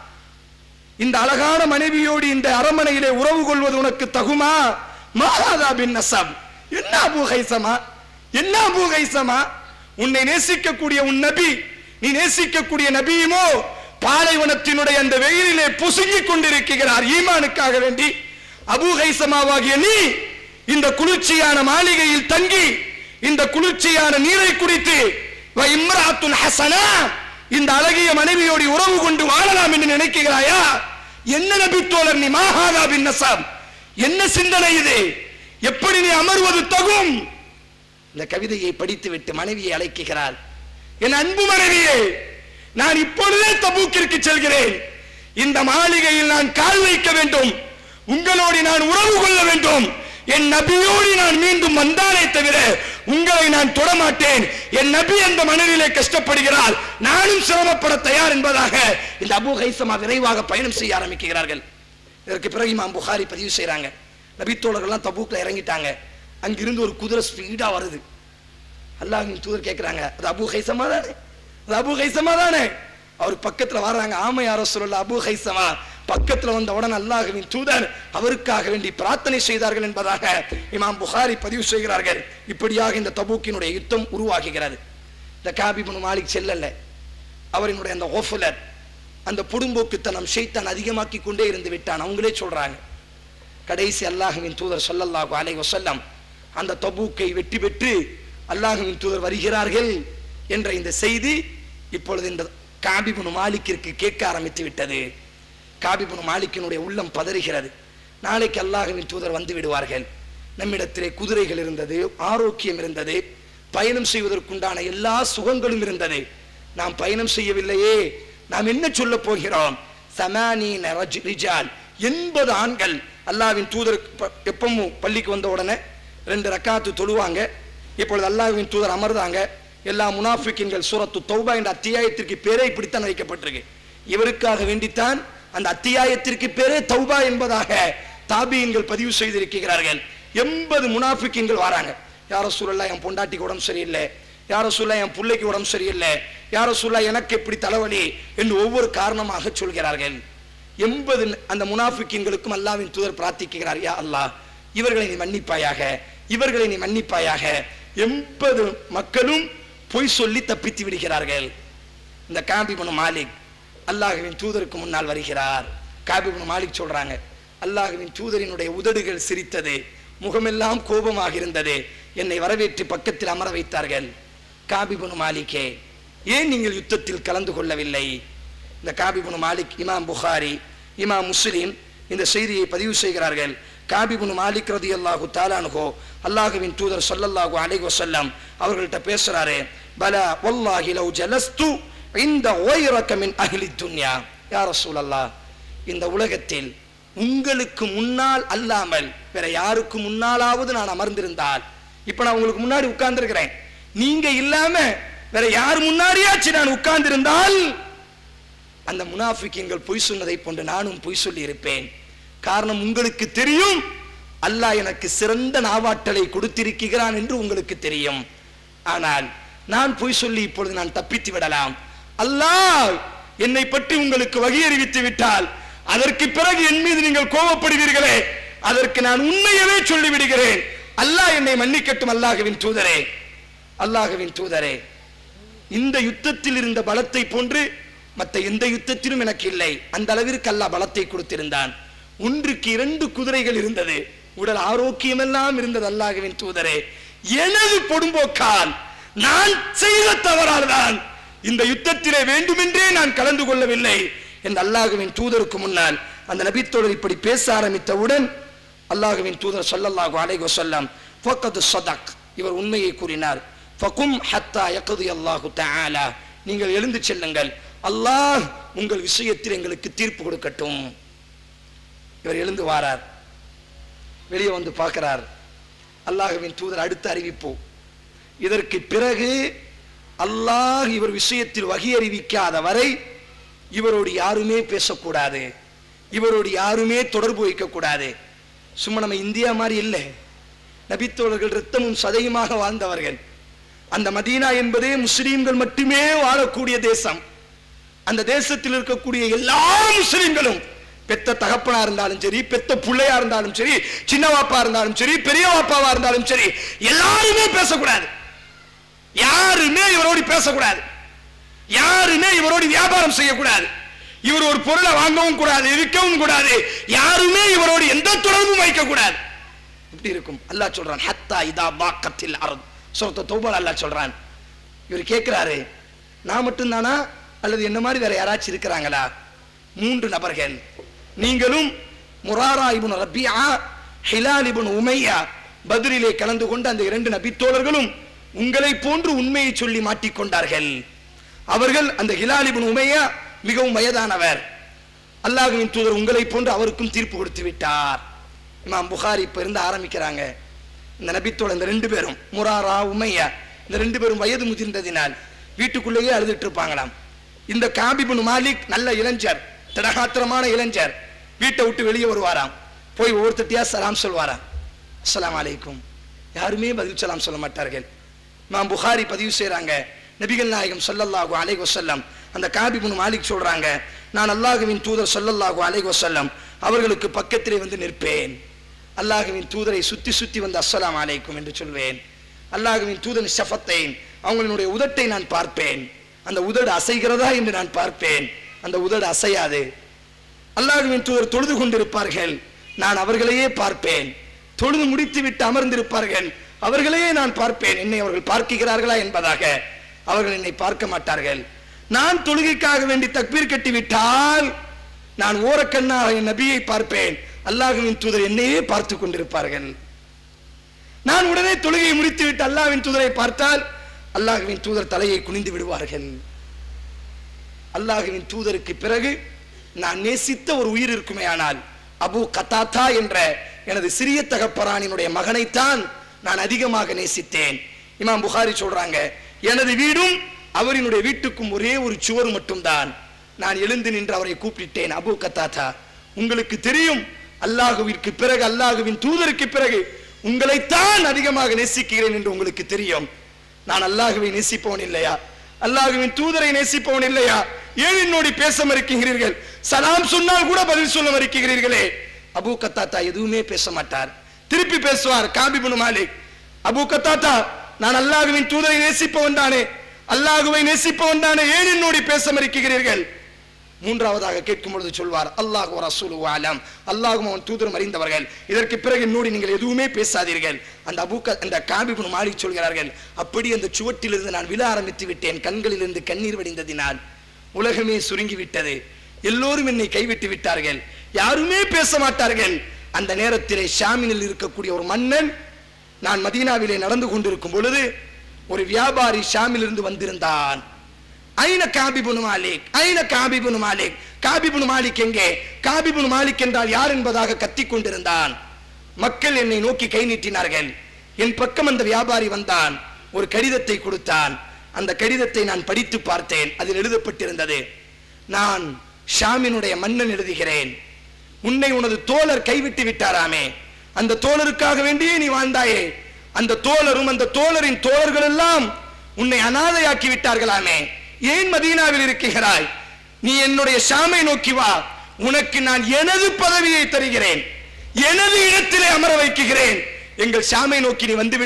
Speaker 1: இந்த அழகான மனைவியோடு இந்த அரமனையிலே உறவு கொள்வது உனக்கு தகுமா மகாதா பின் நசப் என்ன அபூ ஹைசமா என்ன அபூ ஹைசமா உன்னை நேசிக்கக்கூடிய உன் நபி நீ நேசிக்கக்கூடிய நபியுமோ பாலைவனத்தினுடைய அந்த வெயிலிலே பொசுங்கிக் கொண்டிருக்கிறார் ஈமானுக்காக வேண்டி அபூ ஹைசமாவாகிய நீ இந்த குளிர்ச்சியான மாளிகையில் தங்கி இந்த குளிர்ச்சியான நீரை குடித்து வ இம்ராத்துல் ஹசனா இந்த அழகிய மனைவியோடு உறவு கொண்டு வாழலாம் என்று நினைக்கிறாயா என்ன நபித்தோழர் நீ மாஹாதா பின் நசாப் என்ன சிந்தனை இது எப்படி நீ அமர்வது தகும் இந்த கவிதையை படித்துவிட்டு மனைவியை அழைக்கிறார் என் அன்பு மனைவியே நான் இப்பொழுதே தபூக்கிற்கு செல்கிறேன் இந்த மாளிகையில் நான் கால் வைக்க வேண்டும் உங்களோடு நான் உறவு கொள்ள வேண்டும் என் நபியோடு நான் மீண்டும் வந்தானே தவிர உங்களை நான் தொடமாட்டேன் என் நபி அந்த மனதிலே கஷ்டப்படுகிறார் நானும் சிரமப்பட தயார் என்பதாக இந்த அபு ஹைசமா விரைவாக பயணம் செய்ய ஆரம்பிக்கிறார்கள் இதற்கு பிறகு இமாம் புகாரி பதிவு செய்றாங்க நபித்தோழர்கள்லாம் தபூக்ல இறங்கிட்டாங்க அங்கிருந்து ஒரு குதிரை ஸ்பீடா வருது அல்லாஹ்வின் தூதர் கேட்கிறாங்க அது அபு ஹைசமா தானே அது அபு ஹைசமா தானே அவர் பக்கத்துல வர்றாங்க ஆமை யாரோ சொல்லல அபு ஹைசமா பக்கத்துல வந்த உடனே அல்லாஹ்வின் தூதர் அவருக்காக வேண்டி பிரார்த்தனை செய்தார்கள் என்பதாக இமாம் புகாரி பதிவு செய்கிறார்கள் இப்படியாக இந்த தபூக்கினுடைய யுத்தம் உருவாகுகிறது இந்த காபிபுன் மாலிக் செல்லல்ல அவரினுடைய அந்த ஓஃபுலர் அந்த புடும்போக்குத்தனம் ஷைத்தான் அதிகமாக்கி கொண்டே இருந்து விட்டான் அவங்களே சொல்றாங்க கடைசி அல்லாஹுவின் தூதர் ஸல்லல்லாஹு அலைஹி வஸல்லம் அந்த தபூக்கை வெற்றி பெற்று அல்லாஹுவின் தூதர் வருகிறார்கள் என்ற இந்த செய்தி இப்பொழுது இந்த காபிபுனு மாலிக்கிற்கு கேட்க ஆரம்பித்து விட்டது காபிபுனு மாலிக்கினுடைய உள்ளம் பதறுகிறது நாளைக்கு அல்லாஹுவின் தூதர் வந்து விடுவார்கள் நம்மிடத்திலே குதிரைகள் இருந்தது ஆரோக்கியம் இருந்தது பயணம் செய்வதற்குண்டான எல்லா சுகங்களும் இருந்தது நாம் பயணம் செய்யவில்லையே நாம் என்ன சொல்ல போகிறோம் சமானீன ரஜ் ரிஜால் எண்பது ஆண்கள் அல்லாவின் தூதர் ப- எப்பவும் பள்ளிக்கு வந்த உடனே ரெண்டு ரக்காத்து தொழுவாங்க இப்பொழுது அல்லாஹ்வின் தூதர் அமர்ந்தாங்க எல்லா முனாஃபிக்கின்கள் சூரத்து தௌபா என்ற அத்தியாயத்திற்கு பேரே இப்படித்தான் வைக்கப்பட்டிருக்கு இவருக்காக வேண்டித்தான் அந்த அத்தியாயத்திற்கு பேரே தௌபா என்பதாக தாபியன்கள் பதிவு செய்திருக்கிறார்கள் எண்பது முனாஃபிக்கின்கள் வராங்க யார சூழல்லா என் பொண்டாட்டிக்கு உடம்பு சரியில்லை யார சொல்ல என் பிள்ளைக்கு உடம்பு சரியில்லை யார சொல்ல எனக்கு எப்படி தலைவலி என்று ஒவ்வொரு காரணமாக சொல்கிறார்கள் எண்பது அந்த முனாஃபிக்கின்களுக்கும் அல்லாவின் தூதர் பிரார்த்திக்கிறார் யா அல்லாஹ் இவர்களை நீ மன்னிப்பாயாக இவர்களை நீ மன்னிப்பாயாக எண்பது மக்களும் பொய் சொல்லி தப்பித்து விடுகிறார்கள் இந்த காபிபுனு மாலிக் அல்லாஹ்வின் தூதருக்கு முன்னால் வருகிறார் காபிபுனு மாலிக் சொல்றாங்க அல்லாஹ்வின் தூதரினுடைய உதடுகள் சிரித்தது முகமெல்லாம் கோபமாக இருந்தது என்னை வரவேற்று பக்கத்தில் அமர வைத்தார்கள் காபிபுனு மாலிக்கே ஏன் நீங்கள் யுத்தத்தில் கலந்து கொள்ளவில்லை இந்த காபிபுனு மாலிக் இமாம் புகாரி இமாம் முஸ்லிம் இந்த செய்தியை பதிவு செய்கிறார்கள் காபிபுனு மாலிக் ரதி அல்லாஹு தாலானுகோ அல்லாஹுவின் தூதர் சொல்லல்லாஹு அலைஹி வஸல்லம் அவர்கள்ட்ட பேசுறாரு பல வல்லாஹி லவ் ஜலஸ்து இந்த ஓய்ரக்க மின் அஹ்லி துன்யா யா ரசூலல்லாஹ் இந்த உலகத்தில் உங்களுக்கு முன்னால் அல்லாமல் வேற யாருக்கு முன்னாலாவது நான் அமர்ந்திருந்தால் இப்ப நான் உங்களுக்கு முன்னாடி உட்கார்ந்திருக்கிறேன் நீங்க இல்லாம வேற யார் முன்னாடியாச்சு நான் உட்கார்ந்திருந்தால் அந்த முனாஃபிக்கிங்கள் பொய் சொன்னதை போன்று நானும் பொய் சொல்லி இருப்பேன் காரணம் உங்களுக்கு தெரியும் அல்லாஹ் எனக்கு சிறந்த நாவாட்டலை கொடுத்திருக்கிறான் என்று உங்களுக்கு தெரியும் ஆனால் நான் பொய் சொல்லி இப்பொழுது நான் தப்பித்து விடலாம் அல்லாஹ் என்னை பற்றி உங்களுக்கு வகை அறிவித்து விட்டால் அதற்கு பிறகு என் மீது நீங்கள் கோபப்படுவீர்களே அதற்கு நான் உண்மையவே சொல்லி விடுகிறேன் அல்லாஹ் என்னை மன்னிக்கட்டும் அல்லாஹ்வின் தூதரே அல்லாஹ்வின் தூதரே இந்த யுத்தத்தில் இருந்த பலத்தை போன்று மற்ற எந்த யுத்தத்திலும் எனக்கு இல்லை அந்த அளவிற்கு அல்லாஹ் பலத்தை கொடுத்திருந்தான் ஒன்றுக்கு இரண்டு குதிரைகள் இருந்தது உடல் ஆரோக்கியமெல்லாம் இருந்தது அல்லாஹ்வின் தூதரே எனது பொடும்போக்கால் நான் செய்த தவறால் தான் இந்த யுத்தத்திலே வேண்டுமென்றே நான் கலந்து கொள்ளவில்லை என்று அல்லாஹ்வின் தூதருக்கு முன்னால் அந்த நபித்தோழர் இப்படி பேச ஆரம்பித்தவுடன் அல்லாஹ்வின் தூதர் ஸல்லல்லாஹு அலைஹி வஸல்லம் ஃபக்கது ஸதக் இவர் உண்மையை கூறினார் ஃபகும் ஹத்தா யக்தி அல்லாஹு தஆலா நீங்கள் எழுந்து செல்லுங்கள் அல்லாஹ் உங்கள் விஷயத்தில் எங்களுக்கு தீர்ப்பு கொடுக்கட்டும் இவர் எழுந்து வாரார் வெளியே வந்து பார்க்கிறார் அல்லாஹ்வின் தூதர் அடுத்த அறிவிப்பு இதற்கு பிறகு அல்லாஹ் இவர் விஷயத்தில் வகி அறிவிக்காத வரை இவரோடு யாருமே பேசக்கூடாது இவரோடு யாருமே தொடர்பு வைக்கக்கூடாது சும்மா நம்ம இந்தியா மாதிரி இல்லை நபித்தோழர்கள் ரத்தமும் சதையுமாக வாழ்ந்தவர்கள் அந்த மதீனா என்பதே முஸ்லீம்கள் மட்டுமே வாழக்கூடிய தேசம் அந்த தேசத்தில் இருக்கக்கூடிய எல்லா முஸ்லிம்களும் பெத்த தகப்பனா இருந்தாலும் சரி பெத்த பிள்ளையா இருந்தாலும் சரி சின்ன வாப்பா இருந்தாலும் சரி பெரிய வாப்பாவா இருந்தாலும் சரி எல்லாருமே பேசக்கூடாது யாருமே இவரோடு பேசக்கூடாது யாருமே இவரோடு வியாபாரம் செய்யக்கூடாது இவர் ஒரு பொருளை வாங்கவும் கூடாது விற்கவும் கூடாது யாருமே இவரோடு எந்த தொடர்பும் வைக்கக்கூடாது இப்படி இருக்கும் அல்லாஹ் சொல்றான் ஹத்தா இதா பாக்கத்தில் அருத் சுரத்த தௌபால் அல்லாஹ் சொல்றான் இவர் கேட்கிறாரு நான் மட்டும்தானா அல்லது என்ன மாதிரி வேற யாராச்சும் இருக்கிறாங்களா மூன்று நபர்கள் நீங்களும் முராரா இப்னு ரபியா ஹிலால் இப்னு உமையா பத்ரிலே கலந்து கொண்ட அந்த இரண்டு நபித்தோழர்களும் உங்களை போன்று உண்மையை சொல்லி மாட்டிக்கொண்டார்கள் அவர்கள் அந்த ஹிலால் இப்னு உமையா மிகவும் வயதானவர் அல்லாஹ்வின் தூதர் உங்களை போன்று அவருக்கும் தீர்ப்பு கொடுத்து விட்டார் இமாம் புகாரி இப்ப இருந்து ஆரம்பிக்கிறாங்க இந்த நபித்தோட இந்த ரெண்டு பேரும் முராரா உமையா இந்த ரெண்டு பேரும் வயது முதிர்ந்ததினால் வீட்டுக்குள்ளேயே அழுதுட்டு இருப்பாங்களாம் இந்த காபிபுன் மாலிக் நல்ல இளைஞர் திடகாத்திரமான இளைஞர் வீட்டை விட்டு வெளியே வருவாராம் போய் ஒவ்வொருத்தட்டியா சலாம் சொல்வாராம் அஸ்ஸலாமு அலைக்கும் யாருமே பதில் சலாம் சொல்ல மாட்டார்கள் இமாம் புகாரி பதிவு செய்றாங்க நபிகள் நாயகம் ஸல்லல்லாஹு அலைஹி வஸல்லம் அந்த காபிபுன் மாலிக் சொல்றாங்க நான் அல்லாஹ்வின் தூதர் ஸல்லல்லாஹு அலைஹி வஸல்லம் அவர்களுக்கு பக்கத்திலே வந்து நிற்பேன் அல்லாஹ்வின் தூதரை சுத்தி சுத்தி வந்து அஸ்ஸலாமு அலைக்கும் என்று சொல்வேன் அல்லாஹ்வின் தூதன் ஷஃபத்தை அவங்களுடைய உதட்டை நான் பார்ப்பேன் அந்த உதடு அசைகிறதா என்று நான் பார்ப்பேன் அந்த உதடு அசையாது அல்லாஹ்வின் தூதர் தொழுது கொண்டிருப்பார்கள் நான் அவர்களையே பார்ப்பேன் தொழுது முடித்து விட்டு அமர்ந்திருப்பார்கள் அவர்களையே நான் பார்ப்பேன் என்னை அவர்கள் பார்க்கிறார்களா என்பதாக அவர்கள் என்னை பார்க்க மாட்டார்கள் நான் தொழுகைக்காக வேண்டி தக்பீர் கட்டி விட்டால் நான் ஓரக்கண்ணாக என் நபியை பார்ப்பேன் அல்லாஹ்வின் தூதர் என்னையே பார்த்து கொண்டிருப்பார்கள் நான் உடனே தொழுகையை முடித்து விட்டு அல்லாஹ்வின் தூதரை பார்த்தால் அல்லாஹ்வின் தூதர் தலையை குனிந்து விடுவார்கள் அல்லாஹ்வின் தூதருக்கு பிறகு நான் நேசித்த ஒரு உயிர் இருக்குமே ஆனால் அபு கத்தாத்தா என்ற எனது சிறிய தகப்பரானினுடைய மகனைத்தான் நான் அதிகமாக நேசித்தேன் இமாம் புகாரி சொல்றாங்க எனது வீடும் அவரினுடைய வீட்டுக்கும் ஒரே ஒரு சுவர் மட்டும்தான் நான் எழுந்து நின்று அவரை கூப்பிட்டேன் அபு கத்தாத்தா உங்களுக்கு தெரியும் அல்லாஹுவிற்கு பிறகு அல்லாஹுவின் தூதருக்கு பிறகு உங்களைத்தான் அதிகமாக நேசிக்கிறேன் என்று உங்களுக்கு தெரியும் நான் அல்லாஹுவை நேசிப்பவன் இல்லையா அல்லாஹுவின் தூதரை நேசிப்பவன் இல்லையா ஏன் என்னோடு பேச மறுக்கிறீர்கள் சலாம் சொன்னால் கூட பதில் சொல்ல மறுக்கிறீர்களே அபு கத்தாத்தா எதுவுமே பேச மாட்டார் திருப்பி பேசுவார் காபிபுன் மாலிக் அபு கத்தாத்தா நான் அல்லாஹுவின் தூதரை நேசிப்பவன் தானே அல்லாஹுவை நேசிப்பவன் தானே ஏன் என்னோடு பேச மறுக்கிறீர்கள் மூன்றாவதாக கேட்கும் பொழுது சொல்வார் அல்லாஹ் ரசூலு ஆலம் அல்லாஹும் அவன் தூதரும் அறிந்தவர்கள் இதற்கு பிறகு என்னோடு நீங்கள் எதுவுமே பேசாதீர்கள் அந்த அபூக்க அந்த காபிபுன் மாலிக் சொல்கிறார்கள் அப்படி அந்த சுவட்டிலிருந்து நான் விழ ஆரம்பித்து விட்டேன் கண்களிலிருந்து கண்ணீர் வடிந்ததினால் உலகமே சுருங்கி விட்டது எல்லோரும் என்னை கைவிட்டு விட்டார்கள் யாருமே பேச மாட்டார்கள் அந்த நேரத்திலே ஷாமினில் இருக்கக்கூடிய ஒரு மன்னன் நான் மதீனாவிலே நடந்து கொண்டிருக்கும் பொழுது ஒரு வியாபாரி ஷாமிலிருந்து வந்திருந்தான் ஐன காபிபுன் மாலிக் ஐன காபிபுன் மாலிக் காபிபுன் மாலிக் எங்கே காபிபுன் மாலிக் என்றால் யார் என்பதாக கத்திக் கொண்டிருந்தான் மக்கள் என்னை நோக்கி கை நீட்டினார்கள் என் பக்கம் அந்த வியாபாரி வந்தான் ஒரு கடிதத்தை கொடுத்தான் அந்த கடிதத்தை நான் படித்து பார்த்தேன் அதில் எழுதப்பட்டிருந்தது நான் ஷாமினுடைய மன்னன் எழுதுகிறேன் உன்னை உனது தோழர் கைவிட்டு விட்டாராமே அந்த தோழருக்காக வேண்டியே நீ வாழ்ந்தாயே அந்த தோழரும் அந்த தோழரின் தோழர்கள் எல்லாம் உன்னை அனாதையாக்கி விட்டார்களாமே ஏன் மதீனாவில் இருக்கிறாய் நீ என்னுடைய ஷாமை நோக்கி வா உனக்கு நான் எனது பதவியை தருகிறேன் எனது இடத்திலே அமர வைக்குகிறேன் எங்கள் ஷாமை நோக்கி நீ வந்துவிடு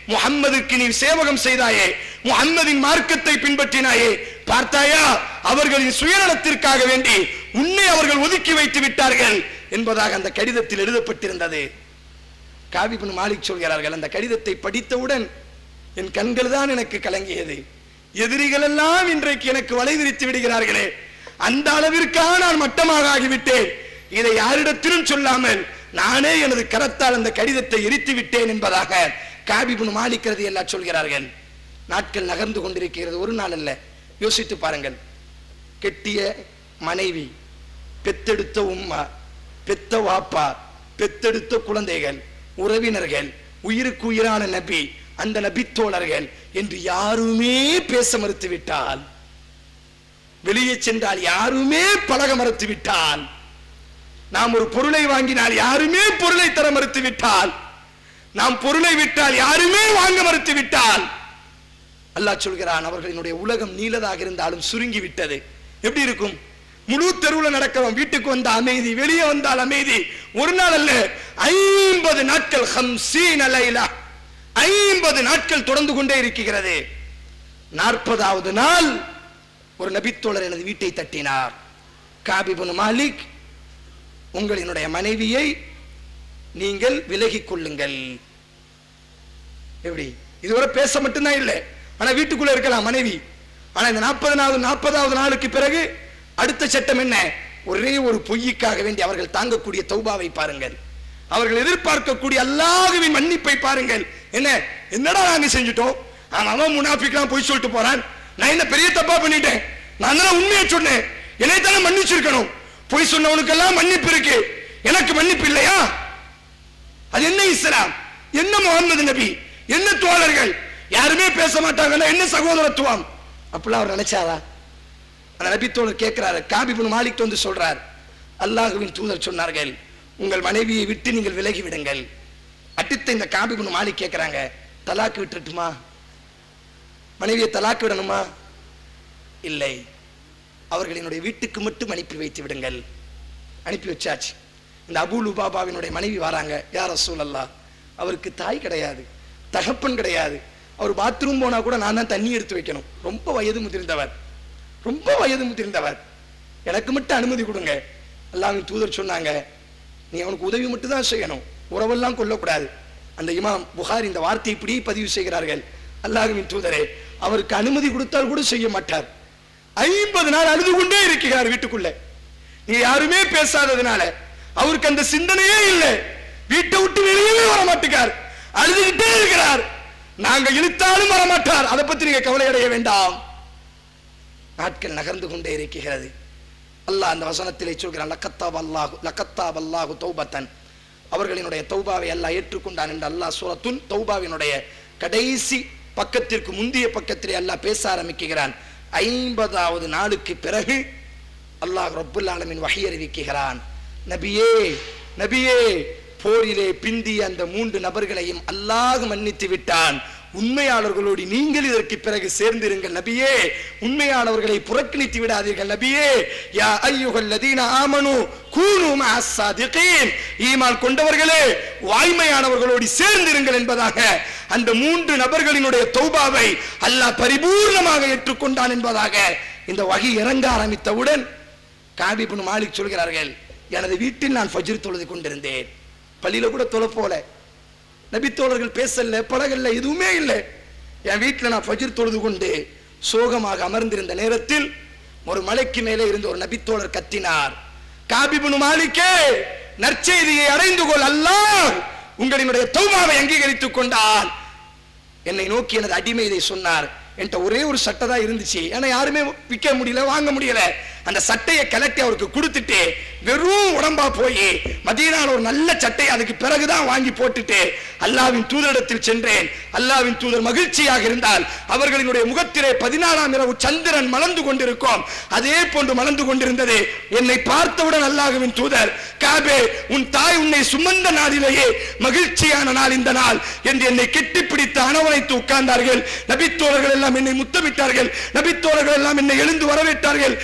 Speaker 1: முஹம்மதுக்கு நீ சேவகம் செய்தாயே முஹம்மதின் மார்க்கத்தை பின்பற்றினாயே பார்த்தாயா அவர்களின் சுயநலத்திற்காக வேண்டி உன்னை அவர்கள் ஒதுக்கி வைத்து விட்டார்கள் என்பதாக அந்த கடிதத்தில் எழுதப்பட்டிருந்தது காபிபின் மாலிக் சொல்கிறார்கள் அந்த கடிதத்தை படித்தவுடன் என் கண்கள் தான் எனக்கு கலங்கியது எதிரிகள் எல்லாம் இன்றைக்கு எனக்கு வலை விரித்து விடுகிறார்களே அந்த அளவிற்காக நான் மட்டமாக ஆகிவிட்டேன் இதை யாரிடத்திலும் சொல்லாமல் நானே எனது கரத்தால் அந்த கடிதத்தை எரித்து விட்டேன் என்பதாக காபிபின் மாலிக்கிறது எல்லாம் சொல்கிறார்கள் நாட்கள் நகர்ந்து கொண்டிருக்கிறது ஒரு நாள் அல்ல யோசித்து பாருங்கள் கெட்டிய மனைவி பெத்தெடுத்த உம்மா பெத்த வாப்பா பெத்தெடுத்த குழந்தைகள் உறவினர்கள் உயிருக்கு உயிரான நபி அந்த நபி தோழர்கள் என்று யாருமே பேச மறுத்து விட்டால் வெளியே சென்றால் யாருமே பழக மறுத்து விட்டால் நாம் ஒரு பொருளை வாங்கினால் யாருமே பொருளை தர மறுத்து விட்டால் நாம் பொருளை விட்டால் யாருமே வாங்க மறுத்து விட்டால் அல்லாஹ் சொல்கிறான் அவர்களினுடைய உலகம் நீளதாக இருந்தாலும் சுருங்கி விட்டது எப்படி இருக்கும் முழு தெருவுல நடக்கிறோம் வீட்டுக்கு வந்த அமைதி வெளியே வந்தால் அமைதி ஒரு நாள் அல்ல ஐம்பது நாட்கள் ஹம்சீன் அலைலா ஐம்பது நாட்கள் தொடர்ந்து கொண்டே இருக்கிறது நாற்பதாவது நாள் ஒரு நபித்தோழர் எனது வீட்டை தட்டினார் காபிபுன் மாலிக் உங்களினுடைய மனைவியை நீங்கள் விலகிக் கொள்ளுங்கள் எப்படி இதுவரை பேச மட்டும்தான் இல்லை ஆனா வீட்டுக்குள்ள இருக்கலாம் மனைவி ஆனா இந்த நாற்பதாவது நாற்பதாவது நாளுக்கு பிறகு அடுத்த சட்டம் என்ன ஒரே ஒரு பொய்யுக்காக வேண்டி அவர்கள் தாங்கக்கூடிய தௌபாவை பாருங்கள் அவர்கள் எதிர்பார்க்கக்கூடிய அல்லாஹுவின் மன்னிப்பை பாருங்கள் என்ன என்னடா நாங்க செஞ்சுட்டோம் ஆனா அவன் முனாஃபிக்கலாம் பொய் சொல்லிட்டு போறான் நான் என்ன பெரிய தப்பா பண்ணிட்டேன் நான் தானே உண்மையை சொன்னேன் என்னை தானே மன்னிச்சிருக்கணும் பொய் சொன்னவனுக்கெல்லாம் மன்னிப்பு இருக்கு எனக்கு மன்னிப்பு இல்லையா அது என்ன இஸ்லாம் என்ன முகமது நபி என்ன தோழர்கள் யாருமே பேச மாட்டாங்கன்னா என்ன சகோதரத்துவம் அப்படிலாம் அவர் நினைச்சாரா அந்த நபி தோழர் கேட்கிறாரு காபிபுன் மாலிக் வந்து சொல்றார் அல்லாஹுவின் தூதர் சொன்னார்கள் உங்கள் மனைவியை விட்டு நீங்கள் விலகி விடுங்கள் அடுத்த இந்த காபிபுன் மாலிக் கேட்கிறாங்க தலாக்கு விட்டுட்டுமா மனைவியை தலாக்கு விடணுமா இல்லை அவர்களினுடைய வீட்டுக்கு மட்டும் அனுப்பி வைத்து விடுங்கள் அனுப்பி வச்சாச்சு இந்த அபு லுபாபாவினுடைய மனைவி வராங்க யார் ரசூலல்லா அவருக்கு தாய் கிடையாது தகப்பன் கிடையாது அவர் பாத்ரூம் போனா கூட நான் தான் தண்ணி எடுத்து வைக்கணும் ரொம்ப வயது முதிர்ந்தவர் ரொம்ப வயது முதிர்ந்தவர் எனக்கு மட்டும் அனுமதி கொடுங்க அல்லாஹ்வின் தூதர் சொன்னாங்க நீ அவனுக்கு உதவி மட்டும் தான் செய்யணும் உறவெல்லாம் கொல்லக்கூடாது அந்த இமாம் புகார் இந்த வார்த்தையை இப்படி பதிவு செய்கிறார்கள் அல்லாஹ்வின் தூதரே அவருக்கு அனுமதி கொடுத்தால் கூட செய்ய மாட்டார் ஐம்பது நாள் அழுது கொண்டே இருக்கிறார் வீட்டுக்குள்ள நீ யாருமே பேசாததுனால அவருக்கு அந்த சிந்தனையே இல்லை வீட்டை விட்டு வெளியவே வர மாட்டேங்கார் அழுதுகிட்டே இருக்கிறார் நாங்க இழுத்தாலும் வர மாட்டார் அதை பத்தி நீங்க கவலை அடைய வேண்டாம் நாட்கள் நகர்ந்து கொண்டே இருக்கிறது அல்லாஹ் அந்த வசனத்திலே சொல்கிறான் லக்கத்தாப் அல்லாஹு லக்கத்தாப் அல்லாஹு தௌபத்தன் அவர்களினுடைய தௌபாவை அல்லாஹ் ஏற்றுக்கொண்டான் என்று அல்லாஹ் சூரத்துன் தௌபாவினுடைய கடைசி பக்கத்திற்கு முந்திய பக்கத்திலே அல்லாஹ் பேச ஆரம்பிக்கிறான் ஐம்பதாவது நாளுக்கு பிறகு அல்லாஹ் ரப்புல் ஆலமின் வகை அறிவிக்கிறான் நபியே நபியே போரிலே பிந்திய அந்த மூன்று நபர்களையும் அல்லாஹ் மன்னித்து விட்டான் உண்மையாளர்களோடு நீங்கள் இதற்கு பிறகு சேர்ந்திருங்கள் நபியே உண்மையானவர்களை புறக்கணித்து விடாதீர்கள் நபியே யா ஐயுகல் லதீன ஆமனு கூனு மஅஸ்ஸாதிகீன் ஈமான் கொண்டவர்களே வாய்மையானவர்களோடு சேர்ந்திருங்கள் என்பதாக அந்த மூன்று நபர்களினுடைய தௌபாவை அல்லாஹ் பரிபூர்ணமாக ஏற்றுக்கொண்டான் என்பதாக இந்த வகை இறங்க ஆரம்பித்தவுடன் காபிபுன் மாலிக் சொல்கிறார்கள் எனது வீட்டில் நான் ஃபஜ்ர் தொழுது கொண்டிருந்தேன் பள்ளியில கூட தொலை போல நபித்தோழர்கள் பேசல பழகல்ல எதுவுமே இல்லை என் வீட்டில் நான் ஃபஜ்ர் தொழுது கொண்டு சோகமாக அமர்ந்திருந்த நேரத்தில் ஒரு மலைக்கு மேலே இருந்த ஒரு நபித்தோழர் கத்தினார் காபிபுன் மாலிக்கே நற்செய்தியை அடைந்து கொள் அல்லாஹ் உங்களினுடைய தௌமாவை அங்கீகரித்துக் கொண்டான் என்னை நோக்கி எனது அடிமை இதை சொன்னார் என்கிட்ட ஒரே ஒரு சட்டை தான் இருந்துச்சு ஏன்னா யாருமே விற்க முடியல வாங்க முடியல அந்த சட்டையை கலட்டி அவருக்கு கொடுத்துட்டு வெறும் உடம்பா போய் மதியனால ஒரு நல்ல சட்டை அதுக்கு பிறகுதான் வாங்கி போட்டுட்டு அல்லாவின் தூதரிடத்தில் சென்றேன் அல்லாவின் தூதர் மகிழ்ச்சியாக இருந்தால் அவர்களினுடைய முகத்திலே பதினாலாம் இரவு சந்திரன் மலர்ந்து கொண்டிருக்கும் அதே போன்று மலர்ந்து கொண்டிருந்தது என்னை பார்த்தவுடன் அல்லாஹ்வின் தூதர் காபே உன் தாய் உன்னை சுமந்த நாளிலேயே மகிழ்ச்சியான நாள் இந்த நாள் என்று என்னை கெட்டிப்பிடித்து அணவணைத்து உட்கார்ந்தார்கள் நபித்தோழர்கள் எல்லாம் என்னை முத்தமிட்டார்கள் நபித்தோழர்கள் எல்லாம் என்னை எழுந்து வரவேற்றார்கள் என் கர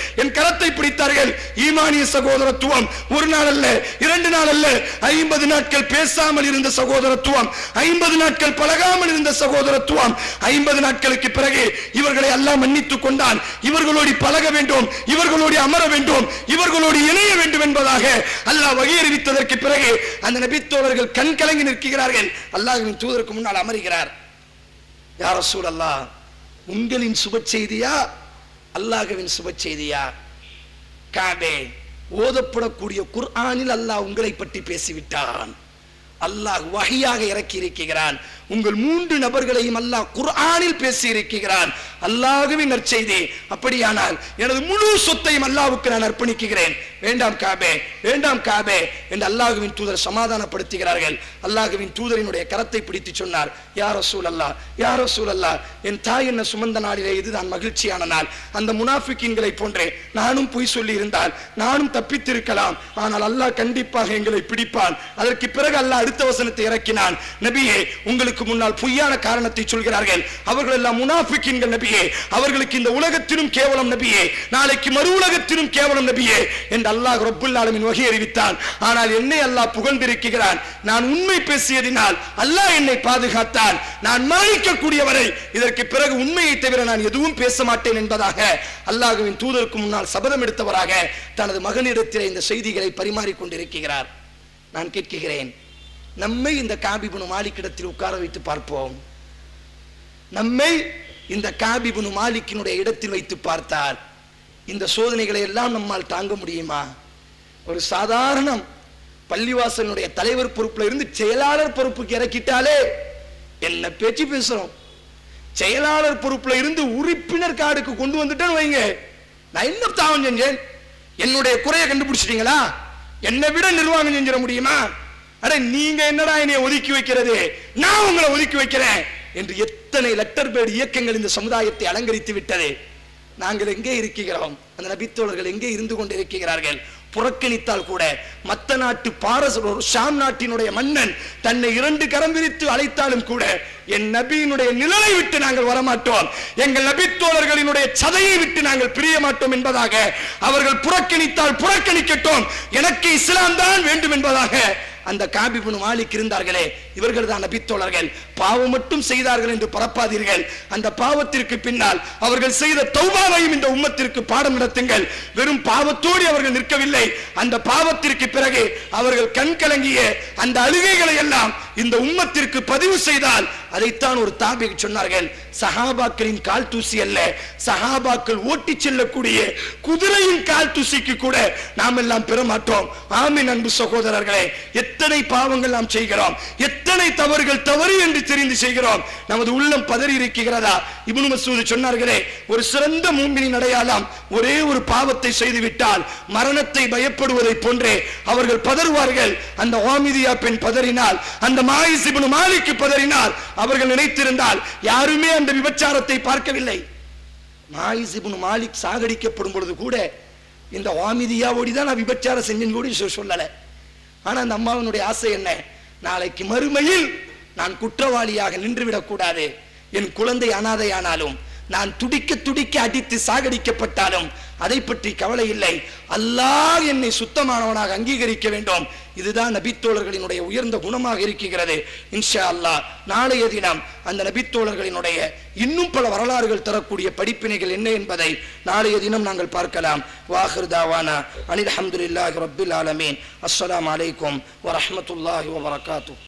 Speaker 1: கரத்தை பிடித்தார்கள் ஈமானிய சகோதரத்துவம் ஒரு நாள் அல்ல இரண்டு நாள் அல்ல ஐம்பது நாட்கள் பேசாமல் இருந்த சகோதரத்துவம் ஐம்பது நாட்கள் பழகாமல் இருந்த சகோதரத்துவம் ஐம்பது நாட்களுக்கு பிறகு இவர்களை எல்லாம் மன்னித்துக் கொண்டான் இவர்களோடு பழக வேண்டும் இவர்களோடு அமர வேண்டும் இவர்களோடு இணைய வேண்டும் என்பதாக அல்லாஹ் வகையறிவித்ததற்கு பிறகு அந்த நபித்தோழர்கள் கண் கலங்கி நிற்கிறார்கள் அல்லாஹ்வின் தூதருக்கு முன்னால் அமருகிறார் யார் ரசூல் அல்லாஹ் உங்களின் சுப செய்தியா அல்லாஹ்வின் சுப செய்தியா காபே ஓதப்படக்கூடிய குர்ஆனில் அல்லாஹ் உங்களை பற்றி பேசிவிட்டான் அல்லாஹ் வகையாக இறக்கி இருக்கிறான் உங்கள் மூன்று நபர்களையும் அல்லாஹ் குர்ஆனில் பேசி இருக்கிறான் அல்லாஹ்வின் நற்செய்தி அப்படியானால் எனது முழு சொத்தையும் அல்லாஹ்வுக்கு நான் அர்ப்பணிக்கிறேன் வேண்டாம் காபே வேண்டாம் காபே என்று அல்லாஹ்வின் தூதர் சமாதானப்படுத்துகிறார்கள் அல்லாஹ்வின் தூதரினுடைய கரத்தை பிடித்து சொன்னார் யார் ரசூல் அல்லாஹ் யார் ரசூல் அல்லாஹ் என் தாய் என்ன சுமந்த நாளிலே இதுதான் மகிழ்ச்சியான நாள் அந்த முனாஃபிக்கின்களை போன்றே நானும் பொய் சொல்லி இருந்தால் நானும் தப்பித்திருக்கலாம் ஆனால் அல்லாஹ் கண்டிப்பாக எங்களை பிடிப்பான் அதற்கு பிறகு அல்லாஹ் அடுத்த வசனத்தை இறக்கினான் நபியே உங்களுக்கு முன்னால் பொய்யான காரணத்தை சொல்கிறார்கள் அவர்கள் எல்லாம் முனாஃபிக்கின்கள் நபியே அவர்களுக்கு இந்த உலகத்திலும் கேவலம் நபியே நாளைக்கு மறு உலகத்திலும் கேவலம் நபியே என்று அல்லாஹ் ரப்புல் ஆலமின் வகை அறிவித்தான் ஆனால் என்னை அல்லாஹ் புகழ்ந்திருக்கிறான் நான் உண்மை பேசியதினால் அல்லாஹ் என்னை பாதுகாத்தான் நான் மரணிக்கக்கூடியவரை இதற்கு பிறகு உண்மையை தவிர நான் எதுவும் பேச மாட்டேன் என்பதாக அல்லாஹ்வின் தூதருக்கு முன்னால் சபதம் எடுத்தவராக தனது மகனிடத்தில் இந்த செய்திகளை பரிமாறிக் கொண்டிருக்கிறார் நான் கேட்கிறேன் நம்மை இந்த காபிபுனு மாலிக்கிடத்தில் உட்கார வைத்து பார்ப்போம் நம்மை இந்த காபிபுனு மாலிக்கினுடைய இடத்தில் வைத்து பார்த்தால் இந்த சோதனைகளை எல்லாம் நம்மால் தாங்க முடியுமா ஒரு சாதாரணம் பள்ளிவாசலுடைய தலைவர் பொறுப்புல இருந்து செயலாளர் பொறுப்புக்கு இறக்கிட்டாலே என்ன பேச்சு பேசுறோம் செயலாளர் பொறுப்புல இருந்து உறுப்பினர் கார்டுக்கு கொண்டு வந்துட்டேன்னு வைங்க நான் என்ன தாவம் செஞ்சேன் என்னுடைய குறையை கண்டுபிடிச்சிட்டீங்களா என்னை விட நிர்வாகம் செஞ்சிட முடியுமா அட நீங்க என்னடா என்னை ஒதுக்கி வைக்கிறது நான் உங்களை ஒதுக்கி வைக்கிறேன் என்று எத்தனை லெட்டர் பேட் இயக்கங்கள் இந்த சமுதாயத்தை அலங்கரித்து விட்டது நாங்கள் எங்கே இருக்கிறோம் அந்த நபித்தோழர்கள் எங்கே இருந்து கொண்டு இருக்கிறார்கள் புறக்கணித்தால் கூட மத்த நாட்டு பாரச ஒரு ஷாம் நாட்டினுடைய மன்னன் தன்னை இரண்டு கரம் விரித்து அழைத்தாலும் கூட என் நபியினுடைய நிழலை விட்டு நாங்கள் வரமாட்டோம் எங்கள் நபித்தோழர்களினுடைய சதையை விட்டு நாங்கள் பிரிய மாட்டோம் என்பதாக அவர்கள் புறக்கணித்தால் புறக்கணிக்கட்டும் எனக்கு இஸ்லாம் தான் வேண்டும் என்பதாக அந்த காபிபுனு மாலிக் இருந்தார்களே இவர்கள் தான் நபித்தோழர்கள் பாவம் மட்டும் செய்தார்கள் என்று பரப்பாதீர்கள் அந்த பாவத்திற்கு பின்னால் அவர்கள் செய்த தௌபாவையும் இந்த உம்மத்திற்கு பாடம் நடத்துங்கள் வெறும் பாவத்தோடு அவர்கள் நிற்கவில்லை அந்த பாவத்திற்கு பிறகு அவர்கள் கண் கலங்கிய அந்த அழுகைகளை எல்லாம் இந்த உம்மத்திற்கு பதிவு செய்தால் அதைத்தான் ஒரு தாபி சொன்னார்கள் சஹாபாக்களின் கால் தூசி அல்ல சஹாபாக்கள் ஓட்டி செல்லக்கூடிய குதிரையின் கால் தூசிக்கு கூட நாம் எல்லாம் பெற மாட்டோம் ஆமின் அன்பு சகோதரர்களே எத்தனை பாவங்கள் நாம் செய்கிறோம் எத்தனை தவறுகள் தவறு என்று தெரிந்து செய்கிறோம் நமது உள்ளம் பதறி இருக்கிறதா இப்னு மசூது சொன்னார்களே ஒரு சிறந்த மூமினின் அடையாளம் ஒரே ஒரு பாவத்தை செய்து விட்டால் மரணத்தை பயப்படுவதை போன்றே அவர்கள் பதறுவார்கள் அந்த ஓமிதியா பெண் பதறினால் அந்த மாயிஸ் இப்னு மாலிக்கு பதறினால் அவர்கள் நினைத்திருந்தால் யாருமே அந்த விபச்சாரத்தை பார்க்கவில்லை மாயிஸ் இப்னு மாலிக் சாகடிக்கப்படும் பொழுது கூட இந்த வாமிதியாவோடி தான் நான் விபச்சாரம் செஞ்சேன்னு கூட சொ- சொல்லல ஆனா அந்த அம்மாவினுடைய ஆசை என்ன நாளைக்கு மறுமையில் நான் குற்றவாளியாக நின்றுவிடக் கூடாது என் குழந்தை அனாதையானாலும் நான் துடிக்க துடிக்க அடித்து சாகடிக்கப்பட்டாலும் அதை பற்றி கவலை இல்லை அல்லாஹ் என்னை சுத்தமானவனாக அங்கீகரிக்க வேண்டும் இதுதான் நபித்தோழர்களினுடைய உயர்ந்த குணமாக இருக்கிறது இன்ஷா அல்லாஹ் நாளைய தினம் அந்த நபித்தோழர்களினுடைய இன்னும் பல வரலாறுகள் தரக்கூடிய படிப்பினைகள் என்ன என்பதை நாளைய தினம் நாங்கள் பார்க்கலாம் வாஹிர் தாவானா அனில் அஹமதுல்லாஹி ரப்பில் ஆலமீன் அஸ்ஸலாமு அலைக்கும் வரஹ்மத்துல்லாஹி வபரகாத்துஹு